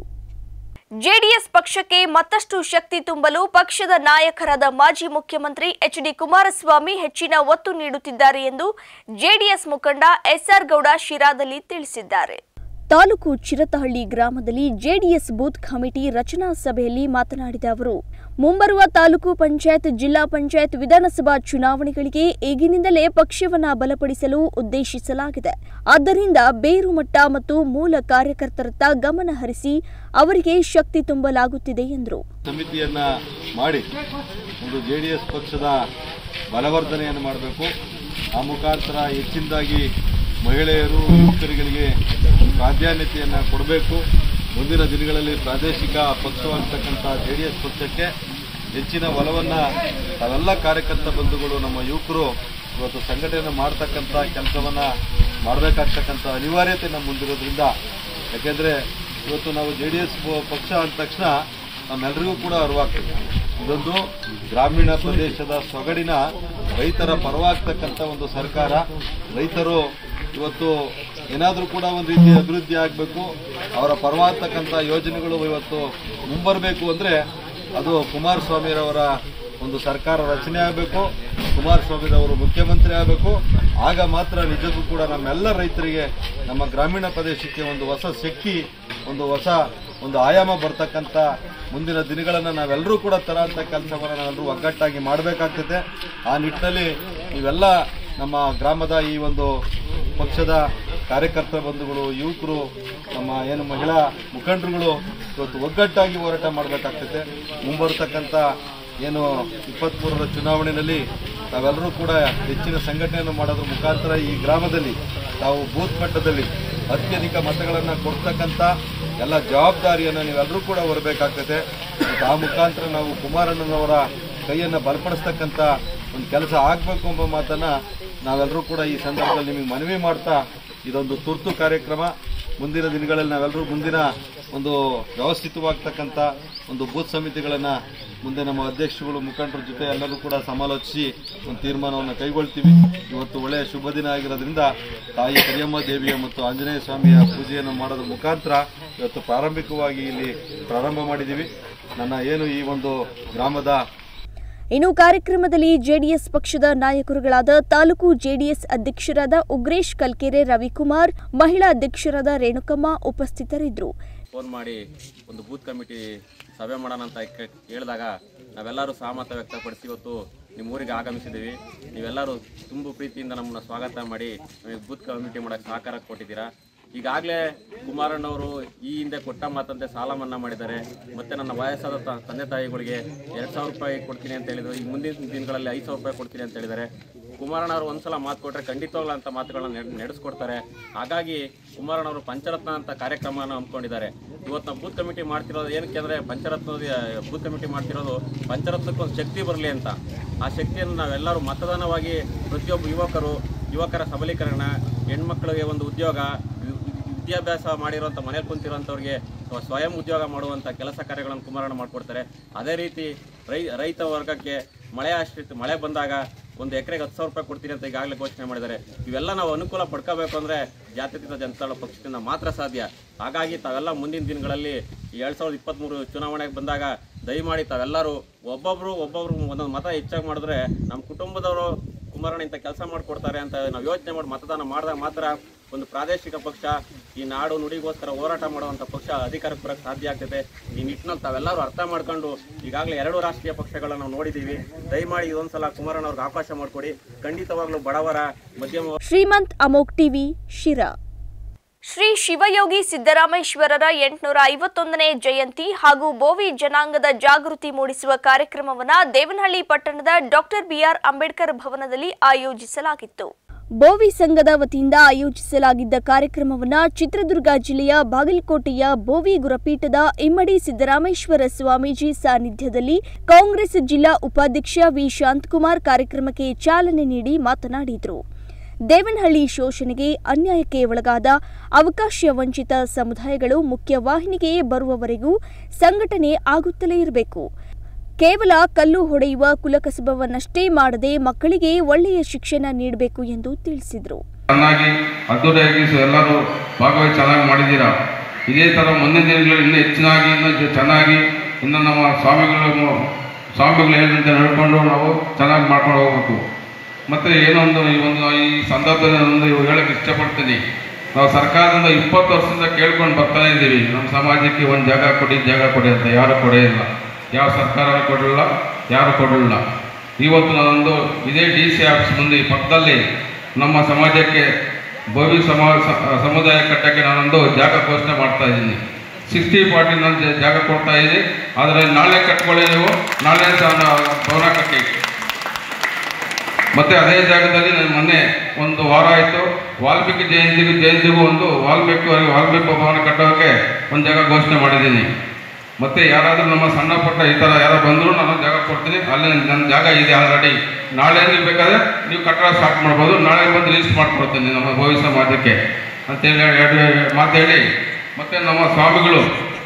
JDS ಪಕ್ಷಕ್ಕೆ ಮತ್ತಷ್ಟು ಶಕ್ತಿ ತುಂಬಲು ಪಕ್ಷದ ನಾಯಕರಾದ ಮಾಜಿ ಮುಖ್ಯಮಂತ್ರಿ ಎಚ್ ಡಿ ಕುಮಾರಸ್ವಾಮಿ ಹೆಚ್ಚಿನ ಒತ್ತು ನೀಡುತ್ತಿದ್ದಾರೆ ಎಂದು ಜೆಡಿಎಸ್ ಮುಖಂಡ ಎಸ್ಆರ್ ಗೌಡ ಶಿರಾದಲ್ಲಿ ತಿಳಿಸಿದ್ದಾರೆ ತಾಲೂಕು ಚಿರತಹಳ್ಳಿ ಗ್ರಾಮದಲ್ಲಿ ಜೆಡಿಎಸ್ ಬೂತ್ ಕಮಿಟಿ ರಚನಾ ಸಭೆಯಲ್ಲಿ ಮಾತನಾಡಿದ ಅವರು ಮುಂಬರುವ ತಾಲೂಕು ಪಂಚಾಯತ್ ಜಿಲ್ಲಾ ಪಂಚಾಯತ್ ವಿಧಾನಸಭಾ ಚುನಾವಣೆಗಳಿಗೆ ಈಗಿನಿಂದಲೇ ಪಕ್ಷವನ್ನ ಬಲಪಡಿಸಲು ಉದ್ದೇಶಿಸಲಾಗಿದೆ ಆದ್ದರಿಂದ ಬೇರು ಮಟ್ಟ ಮತ್ತು ಮೂಲ ಕಾರ್ಯಕರ್ತರತ್ತ ಗಮನ ಹರಿಸಿ ಅವರಿಗೆ ಶಕ್ತಿ ತುಂಬಲಾಗುತ್ತಿದೆ ಎಂದರು ಸಮಿತಿಯನ್ನ ಮಾಡಿ ಒಂದು ಜೆ ಡಿ ಎಸ್ ಪಕ್ಷದ ಬಲವರ್ಧನೆಯನ್ನು ಮಾಡಬೇಕು ಆ ಮುಖಾಂತರ ಹೆಚ್ಚಿನದಾಗಿ ಮಹಿಳೆಯರು ಯುವಕರುಗಳಿಗೆ ಪ್ರಾಧಾನ್ಯತೆಯನ್ನು ಕೊಡಬೇಕು ಮುಂದಿನ ದಿನಗಳಲ್ಲಿ ಪ್ರಾದೇಶಿಕ ಪಕ್ಷವಾಗ್ತಕ್ಕಂಥ ಜೆ ಡಿ ಎಸ್ ಪಕ್ಷಕ್ಕೆ ಹೆಚ್ಚಿನ ಒಲವನ್ನು ತಾವೆಲ್ಲ ಕಾರ್ಯಕರ್ತ ಬಂಧುಗಳು ನಮ್ಮ ಯುವಕರು ಇವತ್ತು ಸಂಘಟನೆ ಮಾಡ್ತಕ್ಕಂಥ ಕೆಲಸವನ್ನು ಮಾಡಬೇಕಾಗ್ತಕ್ಕಂಥ ಅನಿವಾರ್ಯತೆ ನಮ್ಮ ಮುಂದಿರೋದ್ರಿಂದ ಯಾಕೆಂದರೆ ಇವತ್ತು ನಾವು ಜೆ ಡಿ ಎಸ್ ಪಕ್ಷ ಅಂದ ತಕ್ಷಣ ನಮ್ಮೆಲ್ಲರಿಗೂ ಕೂಡ ಅರಿವಾಗ್ತದೆ ಇದೊಂದು ಗ್ರಾಮೀಣ ಪ್ರದೇಶದ ಸೊಗಡಿನ ರೈತರ ಪರವಾಗ್ತಕ್ಕಂಥ ಒಂದು ಸರ್ಕಾರ ರೈತರು ಇವತ್ತು ಏನಾದರೂ ಕೂಡ ಒಂದು ರೀತಿ ಅಭಿವೃದ್ಧಿ ಆಗಬೇಕು ಅವರ ಪರವಾಗ್ತಕ್ಕಂಥ ಯೋಜನೆಗಳು ಇವತ್ತು ಮುಂಬರಬೇಕು ಅಂದರೆ ಅದು ಕುಮಾರಸ್ವಾಮಿರವರ ಒಂದು ಸರ್ಕಾರ ರಚನೆ ಆಗಬೇಕು ಕುಮಾರಸ್ವಾಮಿರವರು ಮುಖ್ಯಮಂತ್ರಿ ಆಗಬೇಕು ಆಗ ಮಾತ್ರ ನಿಜಕ್ಕೂ ಕೂಡ ನಮ್ಮೆಲ್ಲ ರೈತರಿಗೆ ನಮ್ಮ ಗ್ರಾಮೀಣ ಪ್ರದೇಶಕ್ಕೆ ಒಂದು ಹೊಸ ಶಕ್ತಿ ಒಂದು ಹೊಸ ಒಂದು ಆಯಾಮ ಬರ್ತಕ್ಕಂಥ ಮುಂದಿನ ದಿನಗಳನ್ನು ನಾವೆಲ್ಲರೂ ಕೂಡ ತರಂಥ ಕೆಲಸವನ್ನು ನಾವೆಲ್ಲರೂ ಒಗ್ಗಟ್ಟಾಗಿ ಮಾಡಬೇಕಾಗ್ತದೆ ಆ ನಿಟ್ಟಿನಲ್ಲಿ ನೀವೆಲ್ಲ ನಮ್ಮ ಗ್ರಾಮದ ಈ ಒಂದು ಪಕ್ಷದ ಕಾರ್ಯಕರ್ತರ ಬಂಧುಗಳು ಯುವಕರು ನಮ್ಮ ಏನು ಮಹಿಳಾ ಮುಖಂಡರುಗಳು ಇವತ್ತು ಒಗ್ಗಟ್ಟಾಗಿ ಹೋರಾಟ ಮಾಡಬೇಕಾಗ್ತದೆ ಮುಂಬರ್ತಕ್ಕಂಥ ಏನು ಇಪ್ಪತ್ತ್ಮೂರರ ಚುನಾವಣೆಯಲ್ಲಿ ತಾವೆಲ್ಲರೂ ಕೂಡ ಹೆಚ್ಚಿನ ಸಂಘಟನೆಯನ್ನು ಮಾಡೋದ್ರ ಮುಖಾಂತರ ಈ ಗ್ರಾಮದಲ್ಲಿ ತಾವು ಬೂತ್ ಮಟ್ಟದಲ್ಲಿ ಅತ್ಯಧಿಕ ಮತಗಳನ್ನು ಕೊಡ್ತಕ್ಕಂಥ ಎಲ್ಲ ಜವಾಬ್ದಾರಿಯನ್ನು ನೀವೆಲ್ಲರೂ ಕೂಡ ಹೊರಬೇಕಾಗ್ತದೆ ಮತ್ತು ಆ ಮುಖಾಂತರ ನಾವು ಕುಮಾರಣ್ಣನವರ ಕೈಯನ್ನು ಬಲಪಡಿಸ್ತಕ್ಕಂಥ ಒಂದು ಕೆಲಸ ಆಗಬೇಕು ಎಂಬ ಮಾತನ್ನು ನಾವೆಲ್ಲರೂ ಕೂಡ ಈ ಸಂದರ್ಭದಲ್ಲಿ ನಿಮಗೆ ಮನವಿ ಮಾಡ್ತಾ ಇದೊಂದು ತುರ್ತು ಕಾರ್ಯಕ್ರಮ ಮುಂದಿನ ದಿನಗಳಲ್ಲಿ ನಾವೆಲ್ಲರೂ ಮುಂದಿನ ಒಂದು ವ್ಯವಸ್ಥಿತವಾಗ್ತಕ್ಕಂಥ ಒಂದು ಬೂತ್ ಸಮಿತಿಗಳನ್ನು ಮುಂದೆ ನಮ್ಮ ಅಧ್ಯಕ್ಷರುಗಳು ಮುಖಂಡರ ಜೊತೆ ಎಲ್ಲರೂ ಕೂಡ ಸಮಾಲೋಚಿಸಿ ಒಂದು ತೀರ್ಮಾನವನ್ನು ಕೈಗೊಳ್ತೀವಿ ಇವತ್ತು ಒಳ್ಳೆಯ ಶುಭ ದಿನ ಆಗಿರೋದ್ರಿಂದ ತಾಯಿ ಕರಿಯಮ್ಮ ದೇವಿಯ ಮತ್ತು ಆಂಜನೇಯ ಸ್ವಾಮಿಯ ಪೂಜೆಯನ್ನು ಮಾಡೋದ್ರ ಮುಖಾಂತರ ಇವತ್ತು ಪ್ರಾರಂಭಿಕವಾಗಿ ಇಲ್ಲಿ ಪ್ರಾರಂಭ ಮಾಡಿದ್ದೀವಿ ನನ್ನ ಏನು ಈ ಒಂದು ಗ್ರಾಮದ ಇನ್ನು ಕಾರ್ಯಕ್ರಮದಲ್ಲಿ ಜೆಡಿಎಸ್ ಪಕ್ಷದ ನಾಯಕರುಗಳಾದ ತಾಲೂಕು ಜೆಡಿಎಸ್ ಅಧ್ಯಕ್ಷರಾದ ಉಗ್ರೇಶ್ ಕಲ್ಕೆರೆ ರವಿಕುಮಾರ್ ಮಹಿಳಾ ಅಧ್ಯಕ್ಷರಾದ ರೇಣುಕಮ್ಮ ಉಪಸ್ಥಿತರಿದ್ದರು ಫೋನ್ ಮಾಡಿ ಒಂದು ಬೂತ್ ಕಮಿಟಿ ಸಭೆ ಮಾಡೋಣ ಅಂತ ಕೇ- ಕೇಳಿದಾಗ ನಾವೆಲ್ಲರೂ ಸಹಮತ ವ್ಯಕ್ತಪಡಿಸಿ ಇವತ್ತು ನಿಮ್ಮ ಊರಿಗೆ ಆಗಮಿಸಿದ್ದೀವಿ ನೀವೆಲ್ಲರೂ ತುಂಬ ಪ್ರೀತಿಯಿಂದ ನಮ್ಮನ್ನು ಸ್ವಾಗತ ಮಾಡಿ ನಮಗೆ ಬೂತ್ ಕಮಿಟಿ ಮಾಡೋಕ್ಕೆ ಸಹಕಾರ ಕೊಟ್ಟಿದ್ದೀರಾ ಈಗಾಗಲೇ ಕುಮಾರಣ್ಣವರು ಈ ಹಿಂದೆ ಕೊಟ್ಟ ಮಾತಂತೆ ಸಾಲ ಮನ್ನಾ ಮಾಡಿದ್ದಾರೆ ಮತ್ತೆ ನನ್ನ ವಯಸ್ಸಾದ ತ- ತಂದೆ ತಾಯಿಗಳಿಗೆ ಎರಡು ಸಾವಿರ ರೂಪಾಯಿ ಕೊಡ್ತೀನಿ ಅಂತ ಹೇಳಿದ್ರು ಈಗ ಮುಂದಿನ ದಿನಗಳಲ್ಲಿ ಐದು ಸಾವಿರ ರೂಪಾಯಿ ಕೊಡ್ತೀನಿ ಅಂತ ಹೇಳಿದ್ದಾರೆ ಕುಮಾರಣ್ಣವರು ಒಂದ್ಸಲ ಮಾತು ಕೊಟ್ಟರೆ ಖಂಡಿತವಾಗ್ಲೂ ಅಂತ ಮಾತುಗಳನ್ನ ನೆಡ್- ನಡೆಸ್ಕೊಡ್ತಾರೆ ಹಾಗಾಗಿ ಕುಮಾರಣ್ಣವರು ಪಂಚರತ್ನ ಅಂತ ಕಾರ್ಯಕ್ರಮನ ಹಮ್ಮಿಕೊಂಡಿದ್ದಾರೆ ಇವತ್ತು ನಾವು ಬೂತ್ ಕಮಿಟಿ ಮಾಡ್ತಿರೋದು ಏನಕ್ಕೆ ಅಂದರೆ ಪಂಚರತ್ನದ ಬೂತ್ ಕಮಿಟಿ ಮಾಡ್ತಿರೋದು ಪಂಚರತ್ನಕ್ಕೆ ಒಂದು ಶಕ್ತಿ ಬರಲಿ ಅಂತ ಆ ಶಕ್ತಿಯನ್ನು ನಾವೆಲ್ಲರೂ ಮತದಾನವಾಗಿ ಪ್ರತಿಯೊಬ್ಬ ಯುವಕರು ಯುವಕರ ಸಬಲೀಕರಣ ಹೆಣ್ಮಕ್ಳಿಗೆ ಒಂದು ಉದ್ಯೋಗ ವಿ- ವಿದ್ಯಾಭ್ಯಾಸ ಮಾಡಿರುವಂಥ ಮನೇಲಿ ಕುಂತಿರುವಂಥವ್ರಿಗೆ ಸ್ವ- ಸ್ವಯಂ ಉದ್ಯೋಗ ಮಾಡುವಂಥ ಕೆಲಸ ಕಾರ್ಯಗಳನ್ನು ಕುಮಾರಣ್ಣ ಮಾಡಿಕೊಡ್ತಾರೆ ಅದೇ ರೀತಿ ರೈ ರೈತ ವರ್ಗಕ್ಕೆ ಮಳೆ ಆಶ್ರಿತ ಮಳೆ ಬಂದಾಗ ಒಂದು ಎಕರೆಗೆ ಹತ್ತು ಸಾವಿರ ರೂಪಾಯಿ ಕೊಡ್ತೀನಿ ಅಂತ ಈಗಾಗಲೇ ಘೋಷಣೆ ಮಾಡಿದ್ದಾರೆ ಇವೆಲ್ಲ ನಾವು ಅನುಕೂಲ ಪಡ್ಕೋಬೇಕು ಅಂದರೆ ಜಾತ್ಯತೀತ ಜನತಾದಳ ಪಕ್ಷದಿಂದ ಮಾತ್ರ ಸಾಧ್ಯ ಹಾಗಾಗಿ ತಾವೆಲ್ಲ ಮುಂದಿನ ದಿನಗಳಲ್ಲಿ ಎರಡು ಸಾವಿರದ ಇಪ್ಪತ್ತ್ಮೂರು ಚುನಾವಣೆಗೆ ಬಂದಾಗ ದಯಮಾಡಿ ತಾವೆಲ್ಲರೂ ಒಬ್ಬೊಬ್ಬರು ಒಬ್ಬೊಬ್ರು ಒಂದೊಂದು ಮತ ಹೆಚ್ಚಾಗಿ ಮಾಡಿದ್ರೆ ನಮ್ಮ ಕುಟುಂಬದವರು ಕುಮಾರಣ್ಣ ಇಂಥ ಕೆಲಸ ಮಾಡಿಕೊಡ್ತಾರೆ ಅಂತ ನಾವು ಯೋಚನೆ ಮಾಡಿ ಮತದಾನ ಮಾಡಿದಾಗ ಮಾತ್ರ ಒಂದು ಪ್ರಾದೇಶಿಕ ಪಕ್ಷ ಈ ನಾಡು ನುಡಿಗೋಸ್ಕರ ಹೋರಾಟ ಮಾಡುವಂಥ ಪಕ್ಷ ಅಧಿಕಾರಕ್ಕೆ ಬರೋಕ್ಕೆ ಸಾಧ್ಯ ಆಗ್ತದೆ ಈ ನಿಟ್ಟಿನಲ್ಲಿ ತಾವೆಲ್ಲರೂ ಅರ್ಥ ಮಾಡ್ಕೊಂಡು ಈಗಾಗಲೇ ಎರಡು ರಾಷ್ಟ್ರೀಯ ಪಕ್ಷಗಳನ್ನ ನಾವು ನೋಡಿದ್ದೀವಿ ದಯಮಾಡಿ ಇದೊಂದ್ಸಲ ಕುಮಾರಣ್ಣ ಅವ್ರಿಗೆ ಅವಕಾಶ ಮಾಡಿಕೊಡಿ ಖಂಡಿತವಾಗ್ಲೂ ಬಡವರ ಮಧ್ಯಮ ಶ್ರೀಮಂತ್ ಅಮೋಕ್ ಟಿವಿ ಶಿರಾ ಶ್ರೀ ಶಿವಯೋಗಿ ಸಿದ್ದರಾಮೇಶ್ವರರ ಎಂಟುನೂರ ಐವತ್ತೊಂದನೇ ಜಯಂತಿ ಹಾಗೂ ಬೋವಿ ಜನಾಂಗದ ಜಾಗೃತಿ ಮೂಡಿಸುವ ಕಾರ್ಯಕ್ರಮವನ್ನು ದೇವನಹಳ್ಳಿ ಪಟ್ಟಣದ ಡಾಕ್ಟರ್ ಬಿಆರ್ ಅಂಬೇಡ್ಕರ್ ಭವನದಲ್ಲಿ ಆಯೋಜಿಸಲಾಗಿತ್ತು ಬೋವಿ ಸಂಘದ ವತಿಯಿಂದ ಆಯೋಜಿಸಲಾಗಿದ್ದ ಕಾರ್ಯಕ್ರಮವನ್ನು ಚಿತ್ರದುರ್ಗ ಜಿಲ್ಲೆಯ ಬಾಗಲಕೋಟೆಯ ಬೋವಿ ಗುರಪೀಠದ ಇಮ್ಮಡಿ ಸಿದ್ದರಾಮೇಶ್ವರ ಸ್ವಾಮೀಜಿ ಸಾನ್ನಿಧ್ಯದಲ್ಲಿ ಕಾಂಗ್ರೆಸ್ ಜಿಲ್ಲಾ ಉಪಾಧ್ಯಕ್ಷ ವಿ ಶಾಂತಕುಮಾರ್ ಕಾರ್ಯಕ್ರಮಕ್ಕೆ ಚಾಲನೆ ನೀಡಿ ಮಾತನಾಡಿದರು ದೇವನಹಳ್ಳಿ ಶೋಷಣೆಗೆ ಅನ್ಯಾಯಕ್ಕೆ ಒಳಗಾದ ಅವಕಾಶ ವಂಚಿತ ಸಮುದಾಯಗಳು ಮುಖ್ಯವಾಹಿನಿಗೆ ಬರುವವರೆಗೂ ಸಂಘಟನೆ ಆಗುತ್ತಲೇ ಇರಬೇಕು ಕೇವಲ ಕಲ್ಲು ಹೊಡೆಯುವ ಕುಲಕಸಬವನ್ನಷ್ಟೇ ಮಾಡದೆ ಮಕ್ಕಳಿಗೆ ಒಳ್ಳೆಯ ಶಿಕ್ಷಣ ನೀಡಬೇಕು ಎಂದು ತಿಳಿಸಿದರು ಚೆನ್ನಾಗಿ ಅದ್ದೂರಿಯಾಗಿ ಸ- ಎಲ್ಲರೂ ಭಾಗವಹಿಸಿ ಚೆನ್ನಾಗಿ ಮಾಡಿದ್ದೀರಾ ಇದೇ ಥರ ಮುಂದಿನ ದಿನಗಳು ಇನ್ನೂ ಹೆಚ್ಚಿನಾಗಿ ಇನ್ನೂ ಜ- ಚೆನ್ನಾಗಿ ಇನ್ನು ನಮ್ಮ ಸ್ವಾಮಿಗಳು ಮ- ಸ್ವಾಮಿಗಳು ಹೇಳಿದಂತೆ ನಡ್ಕೊಂಡು ನಾವು ಚೆನ್ನಾಗಿ ಮಾಡ್ಕೊಂಡು ಹೋಗ್ಬೇಕು ಮತ್ತು ಏನೊಂದು ಈ ಒಂದು ಈ ಸಂದರ್ಭದಲ್ಲಿ ಒಂದು ಇವಾಗ ಹೇಳಕ್ಕೆ ಇಷ್ಟಪಡ್ತೀನಿ ನಾವು ಸರ್ಕಾರದಿಂದ ಇಪ್ಪತ್ತು ವರ್ಷದಿಂದ ಕೇಳ್ಕೊಂಡು ಬರ್ತಾನೆ ಇದ್ದೀವಿ ನಮ್ಮ ಸಮಾಜಕ್ಕೆ ಒಂದು ಜಾಗ ಕೊಡಿ ಜಾಗ ಕೊಡಿ ಅಂತ ಯಾರು ಕೊಡೇ ಇಲ್ಲ ಯಾವ ಸರ್ಕಾರ ಕೊಡಲಿಲ್ಲ ಯಾರು ಕೊಡಲಿಲ್ಲ ಇವತ್ತು ನಾನೊಂದು ಇದೇ ಡಿ ಸಿ ಆಫೀಸ್ ಮುಂದೆ ಈ ಪಕ್ಕದಲ್ಲಿ ನಮ್ಮ ಸಮಾಜಕ್ಕೆ ಭವ್ಯ ಸಮಾ ಸ- ಸಮುದಾಯ ಕಟ್ಟಕ್ಕೆ ನಾನೊಂದು ಜಾಗ ಘೋಷಣೆ ಮಾಡ್ತಾ ಇದ್ದೀನಿ ಸಿಕ್ಸ್ಟಿ ಫಾರ್ಟಿ ನಾನು ಜ- ಜಾಗ ಕೊಡ್ತಾ ಇದ್ದೀನಿ ಆದರೆ ನಾಳೆ ಕಟ್ಕೊಳ್ಳಿ ನೀವು ನಾಳೆ ಸಹ ನಾವು ಭವನ ಕಟ್ಟಿ ಮತ್ತೆ ಅದೇ ಜಾಗದಲ್ಲಿ ನಾನು ಮೊನ್ನೆ ಒಂದು ವಾರ ಆಯಿತು ವಾಲ್ಮೀಕಿ ಜಯಂತಿಗೂ ಜಯಂತಿಗೂ ಒಂದು ವಾಲ್ಮೀಕಿ ವಾಲ್ಮೀಕಿ ಭವನ ಕಟ್ಟೋಕ್ಕೆ ಒಂದು ಜಾಗ ಘೋಷಣೆ ಮಾಡಿದ್ದೀನಿ ಮತ್ತೆ ಯಾರಾದರೂ ನಮ್ಮ ಸಣ್ಣ ಪುಟ್ಟ ಈ ಥರ ಯಾರೋ ಬಂದರೂ ನಾನು ಜಾಗ ಕೊಡ್ತೀನಿ ಅಲ್ಲಿ ನನ್ನ ಜಾಗ ಇದೆ ಆಲ್ರೆಡಿ ನಾಳೆ ನೀವು ಬೇಕಾದ್ರೆ ನೀವು ಕಟ್ಟಡ ಸ್ಟಾರ್ಟ್ ಮಾಡ್ಬೋದು ನಾಳೆ ಬಂದು ರಿಜಿಸ್ಟರ್ ಮಾಡ್ಕೊಡ್ತೀನಿ ನಮ್ಮ ಭವಿಷ್ಯ ಸಮಾಜಕ್ಕೆ ಅಂತೇಳಿ ಎರಡು ಮಾತು ಹೇಳಿ ಮತ್ತೆ ನಮ್ಮ ಸ್ವಾಮಿಗಳು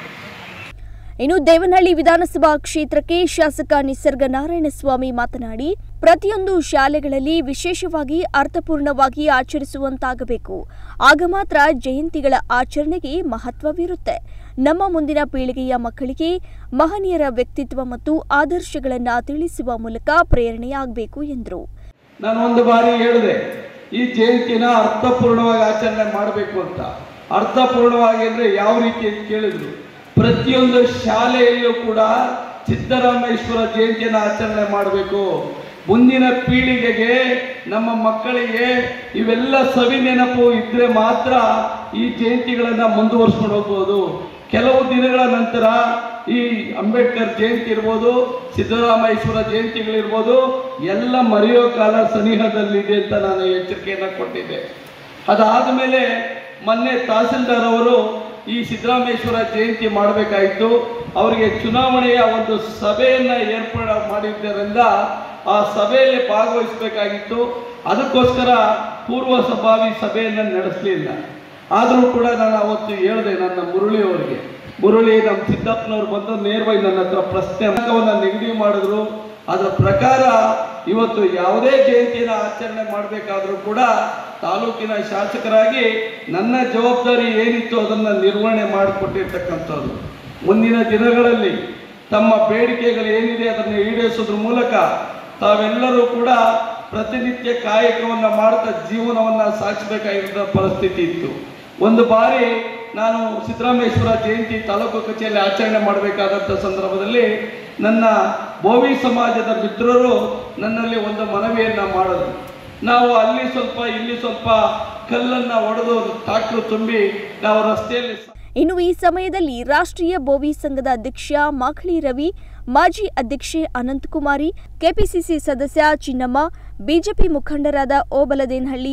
ಇನ್ನು ದೇವನಹಳ್ಳಿ ವಿಧಾನಸಭಾ ಕ್ಷೇತ್ರಕ್ಕೆ ಶಾಸಕ ನಿಸರ್ಗ ನಾರಾಯಣಸ್ವಾಮಿ ಮಾತನಾಡಿ ಪ್ರತಿಯೊಂದು ಶಾಲೆಗಳಲ್ಲಿ ವಿಶೇಷವಾಗಿ ಅರ್ಥಪೂರ್ಣವಾಗಿ ಆಚರಿಸುವಂತಾಗಬೇಕು ಆಗ ಮಾತ್ರ ಜಯಂತಿಗಳ ಆಚರಣೆಗೆ ಮಹತ್ವವಿರುತ್ತೆ ನಮ್ಮ ಮುಂದಿನ ಪೀಳಿಗೆಯ ಮಕ್ಕಳಿಗೆ ಮಹನೀಯರ ವ್ಯಕ್ತಿತ್ವ ಮತ್ತು ಆದರ್ಶಗಳನ್ನು ತಿಳಿಸುವ ಮೂಲಕ ಪ್ರೇರಣೆಯಾಗಬೇಕು ಎಂದರು ನಾನು ಒಂದು ಬಾರಿ ಹೇಳಿದೆ ಈ ಜಯಂತಿನ ಅರ್ಥಪೂರ್ಣವಾಗಿ ಆಚರಣೆ ಮಾಡಬೇಕು ಅಂತ ಅರ್ಥಪೂರ್ಣವಾಗಿ ಅಂದರೆ ಯಾವ ರೀತಿ ಅಂತ ಕೇಳಿದ್ರು ಪ್ರತಿಯೊಂದು ಶಾಲೆಯಲ್ಲೂ ಕೂಡ ಸಿದ್ದರಾಮೇಶ್ವರ ಜಯಂತಿಯನ್ನು ಆಚರಣೆ ಮಾಡಬೇಕು ಮುಂದಿನ ಪೀಳಿಗೆಗೆ ನಮ್ಮ ಮಕ್ಕಳಿಗೆ ಇವೆಲ್ಲ ಸವಿ ನೆನಪು ಇದ್ರೆ ಮಾತ್ರ ಈ ಜಯಂತಿಗಳನ್ನು ಮುಂದುವರ್ಸ್ಕೊಂಡು ಹೋಗ್ಬೋದು ಕೆಲವು ದಿನಗಳ ನಂತರ ಈ ಅಂಬೇಡ್ಕರ್ ಜಯಂತಿ ಇರ್ಬೋದು ಸಿದ್ದರಾಮೇಶ್ವರ ಜಯಂತಿಗಳಿರ್ಬೋದು ಎಲ್ಲ ಮರೆಯೋ ಕಾಲ ಸನಿಹದಲ್ಲಿದೆ ಅಂತ ನಾನು ಎಚ್ಚರಿಕೆಯನ್ನು ಕೊಟ್ಟಿದ್ದೆ ಅದಾದ ಮೇಲೆ ಮೊನ್ನೆ ತಹಸೀಲ್ದಾರ್ ಅವರು ಈ ಸಿದ್ದರಾಮೇಶ್ವರ ಜಯಂತಿ ಮಾಡಬೇಕಾಯಿತು ಅವರಿಗೆ ಚುನಾವಣೆಯ ಒಂದು ಸಭೆಯನ್ನು ಏರ್ಪಾಡು ಮಾಡಿದ್ದರಿಂದ ಆ ಸಭೆಯಲ್ಲಿ ಭಾಗವಹಿಸಬೇಕಾಗಿತ್ತು ಅದಕ್ಕೋಸ್ಕರ ಪೂರ್ವ ಸಭಾವಿ ಸಭೆಯನ್ನು ನಡೆಸಲಿಲ್ಲ ಆದರೂ ಕೂಡ ನಾನು ಅವತ್ತು ಹೇಳಿದೆ ನನ್ನ ಮುರಳಿ ಅವರಿಗೆ ಮುರಳಿ ನಮ್ಮ ಸಿದ್ದಪ್ಪನವ್ರು ಬಂದು ನೇರವಾಗಿ ನನ್ನ ಹತ್ರ ಪ್ರಶ್ನೆ ಅಂಕವನ್ನು ನಿಗದಿ ಮಾಡಿದ್ರು ಅದರ ಪ್ರಕಾರ ಇವತ್ತು ಯಾವುದೇ ಜಯಂತಿನ ಆಚರಣೆ ಮಾಡಬೇಕಾದ್ರೂ ಕೂಡ ತಾಲೂಕಿನ ಶಾಸಕರಾಗಿ ನನ್ನ ಜವಾಬ್ದಾರಿ ಏನಿತ್ತು ಅದನ್ನು ನಿರ್ವಹಣೆ ಮಾಡಿಕೊಟ್ಟಿರ್ತಕ್ಕಂಥದ್ದು ಮುಂದಿನ ದಿನಗಳಲ್ಲಿ ತಮ್ಮ ಬೇಡಿಕೆಗಳು ಏನಿದೆ ಅದನ್ನು ಈಡೇರಿಸೋದ್ರ ಮೂಲಕ ತಾವೆಲ್ಲರೂ ಕೂಡ ಪ್ರತಿನಿತ್ಯ ಕಾಯಕವನ್ನು ಮಾಡ್ತಾ ಜೀವನವನ್ನು ಸಾಗಿಸಬೇಕಾಗಿರೋ ಪರಿಸ್ಥಿತಿ ಇತ್ತು ಒಂದು ಬಾರಿ ನಾನು ಸಿದ್ದರಾಮೇಶ್ವರ ಜಯಂತಿ ತಾಲೂಕು ಕಚೇರಿಯಲ್ಲಿ ಆಚರಣೆ ಮಾಡಬೇಕಾದಂಥ ಸಂದರ್ಭದಲ್ಲಿ ನನ್ನ ಬೋವಿ ಸಮಾಜದ ಮಿತ್ರರು ನನ್ನಲ್ಲಿ ಒಂದು ಮನವಿಯನ್ನು ಮಾಡಿದ್ರು ನಾವು ಅಲ್ಲಿ ಸ್ವಲ್ಪ ಇಲ್ಲಿ ಸ್ವಲ್ಪ ಕಲ್ಲನ್ನು ಒಡೆದು ಟ್ರಾಕ್ಟರ್ ತುಂಬಿ ನಾವು ರಸ್ತೆಯಲ್ಲಿ ಸ- ಇನ್ನು ಈ ಸಮಯದಲ್ಲಿ ರಾಷ್ಟ್ರೀಯ ಬೋವಿ ಸಂಘದ ಅಧ್ಯಕ್ಷ ಮಾಖಳಿ ರವಿ ಮಾಜಿ ಅಧ್ಯಕ್ಷೆ ಅನಂತಕುಮಾರಿ ಕೆಪಿಸಿಸಿ ಸದಸ್ಯ ಚಿನ್ನಮ್ಮ ಬಿಜೆಪಿ ಮುಖಂಡರಾದ ಓಬಲದೇನಹಳ್ಳಿ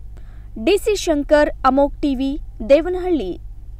ಡಿಸಿ ಶಂಕರ್ ಅಮೋಕ್ ಟಿವಿ ದೇವನಹಳ್ಳಿ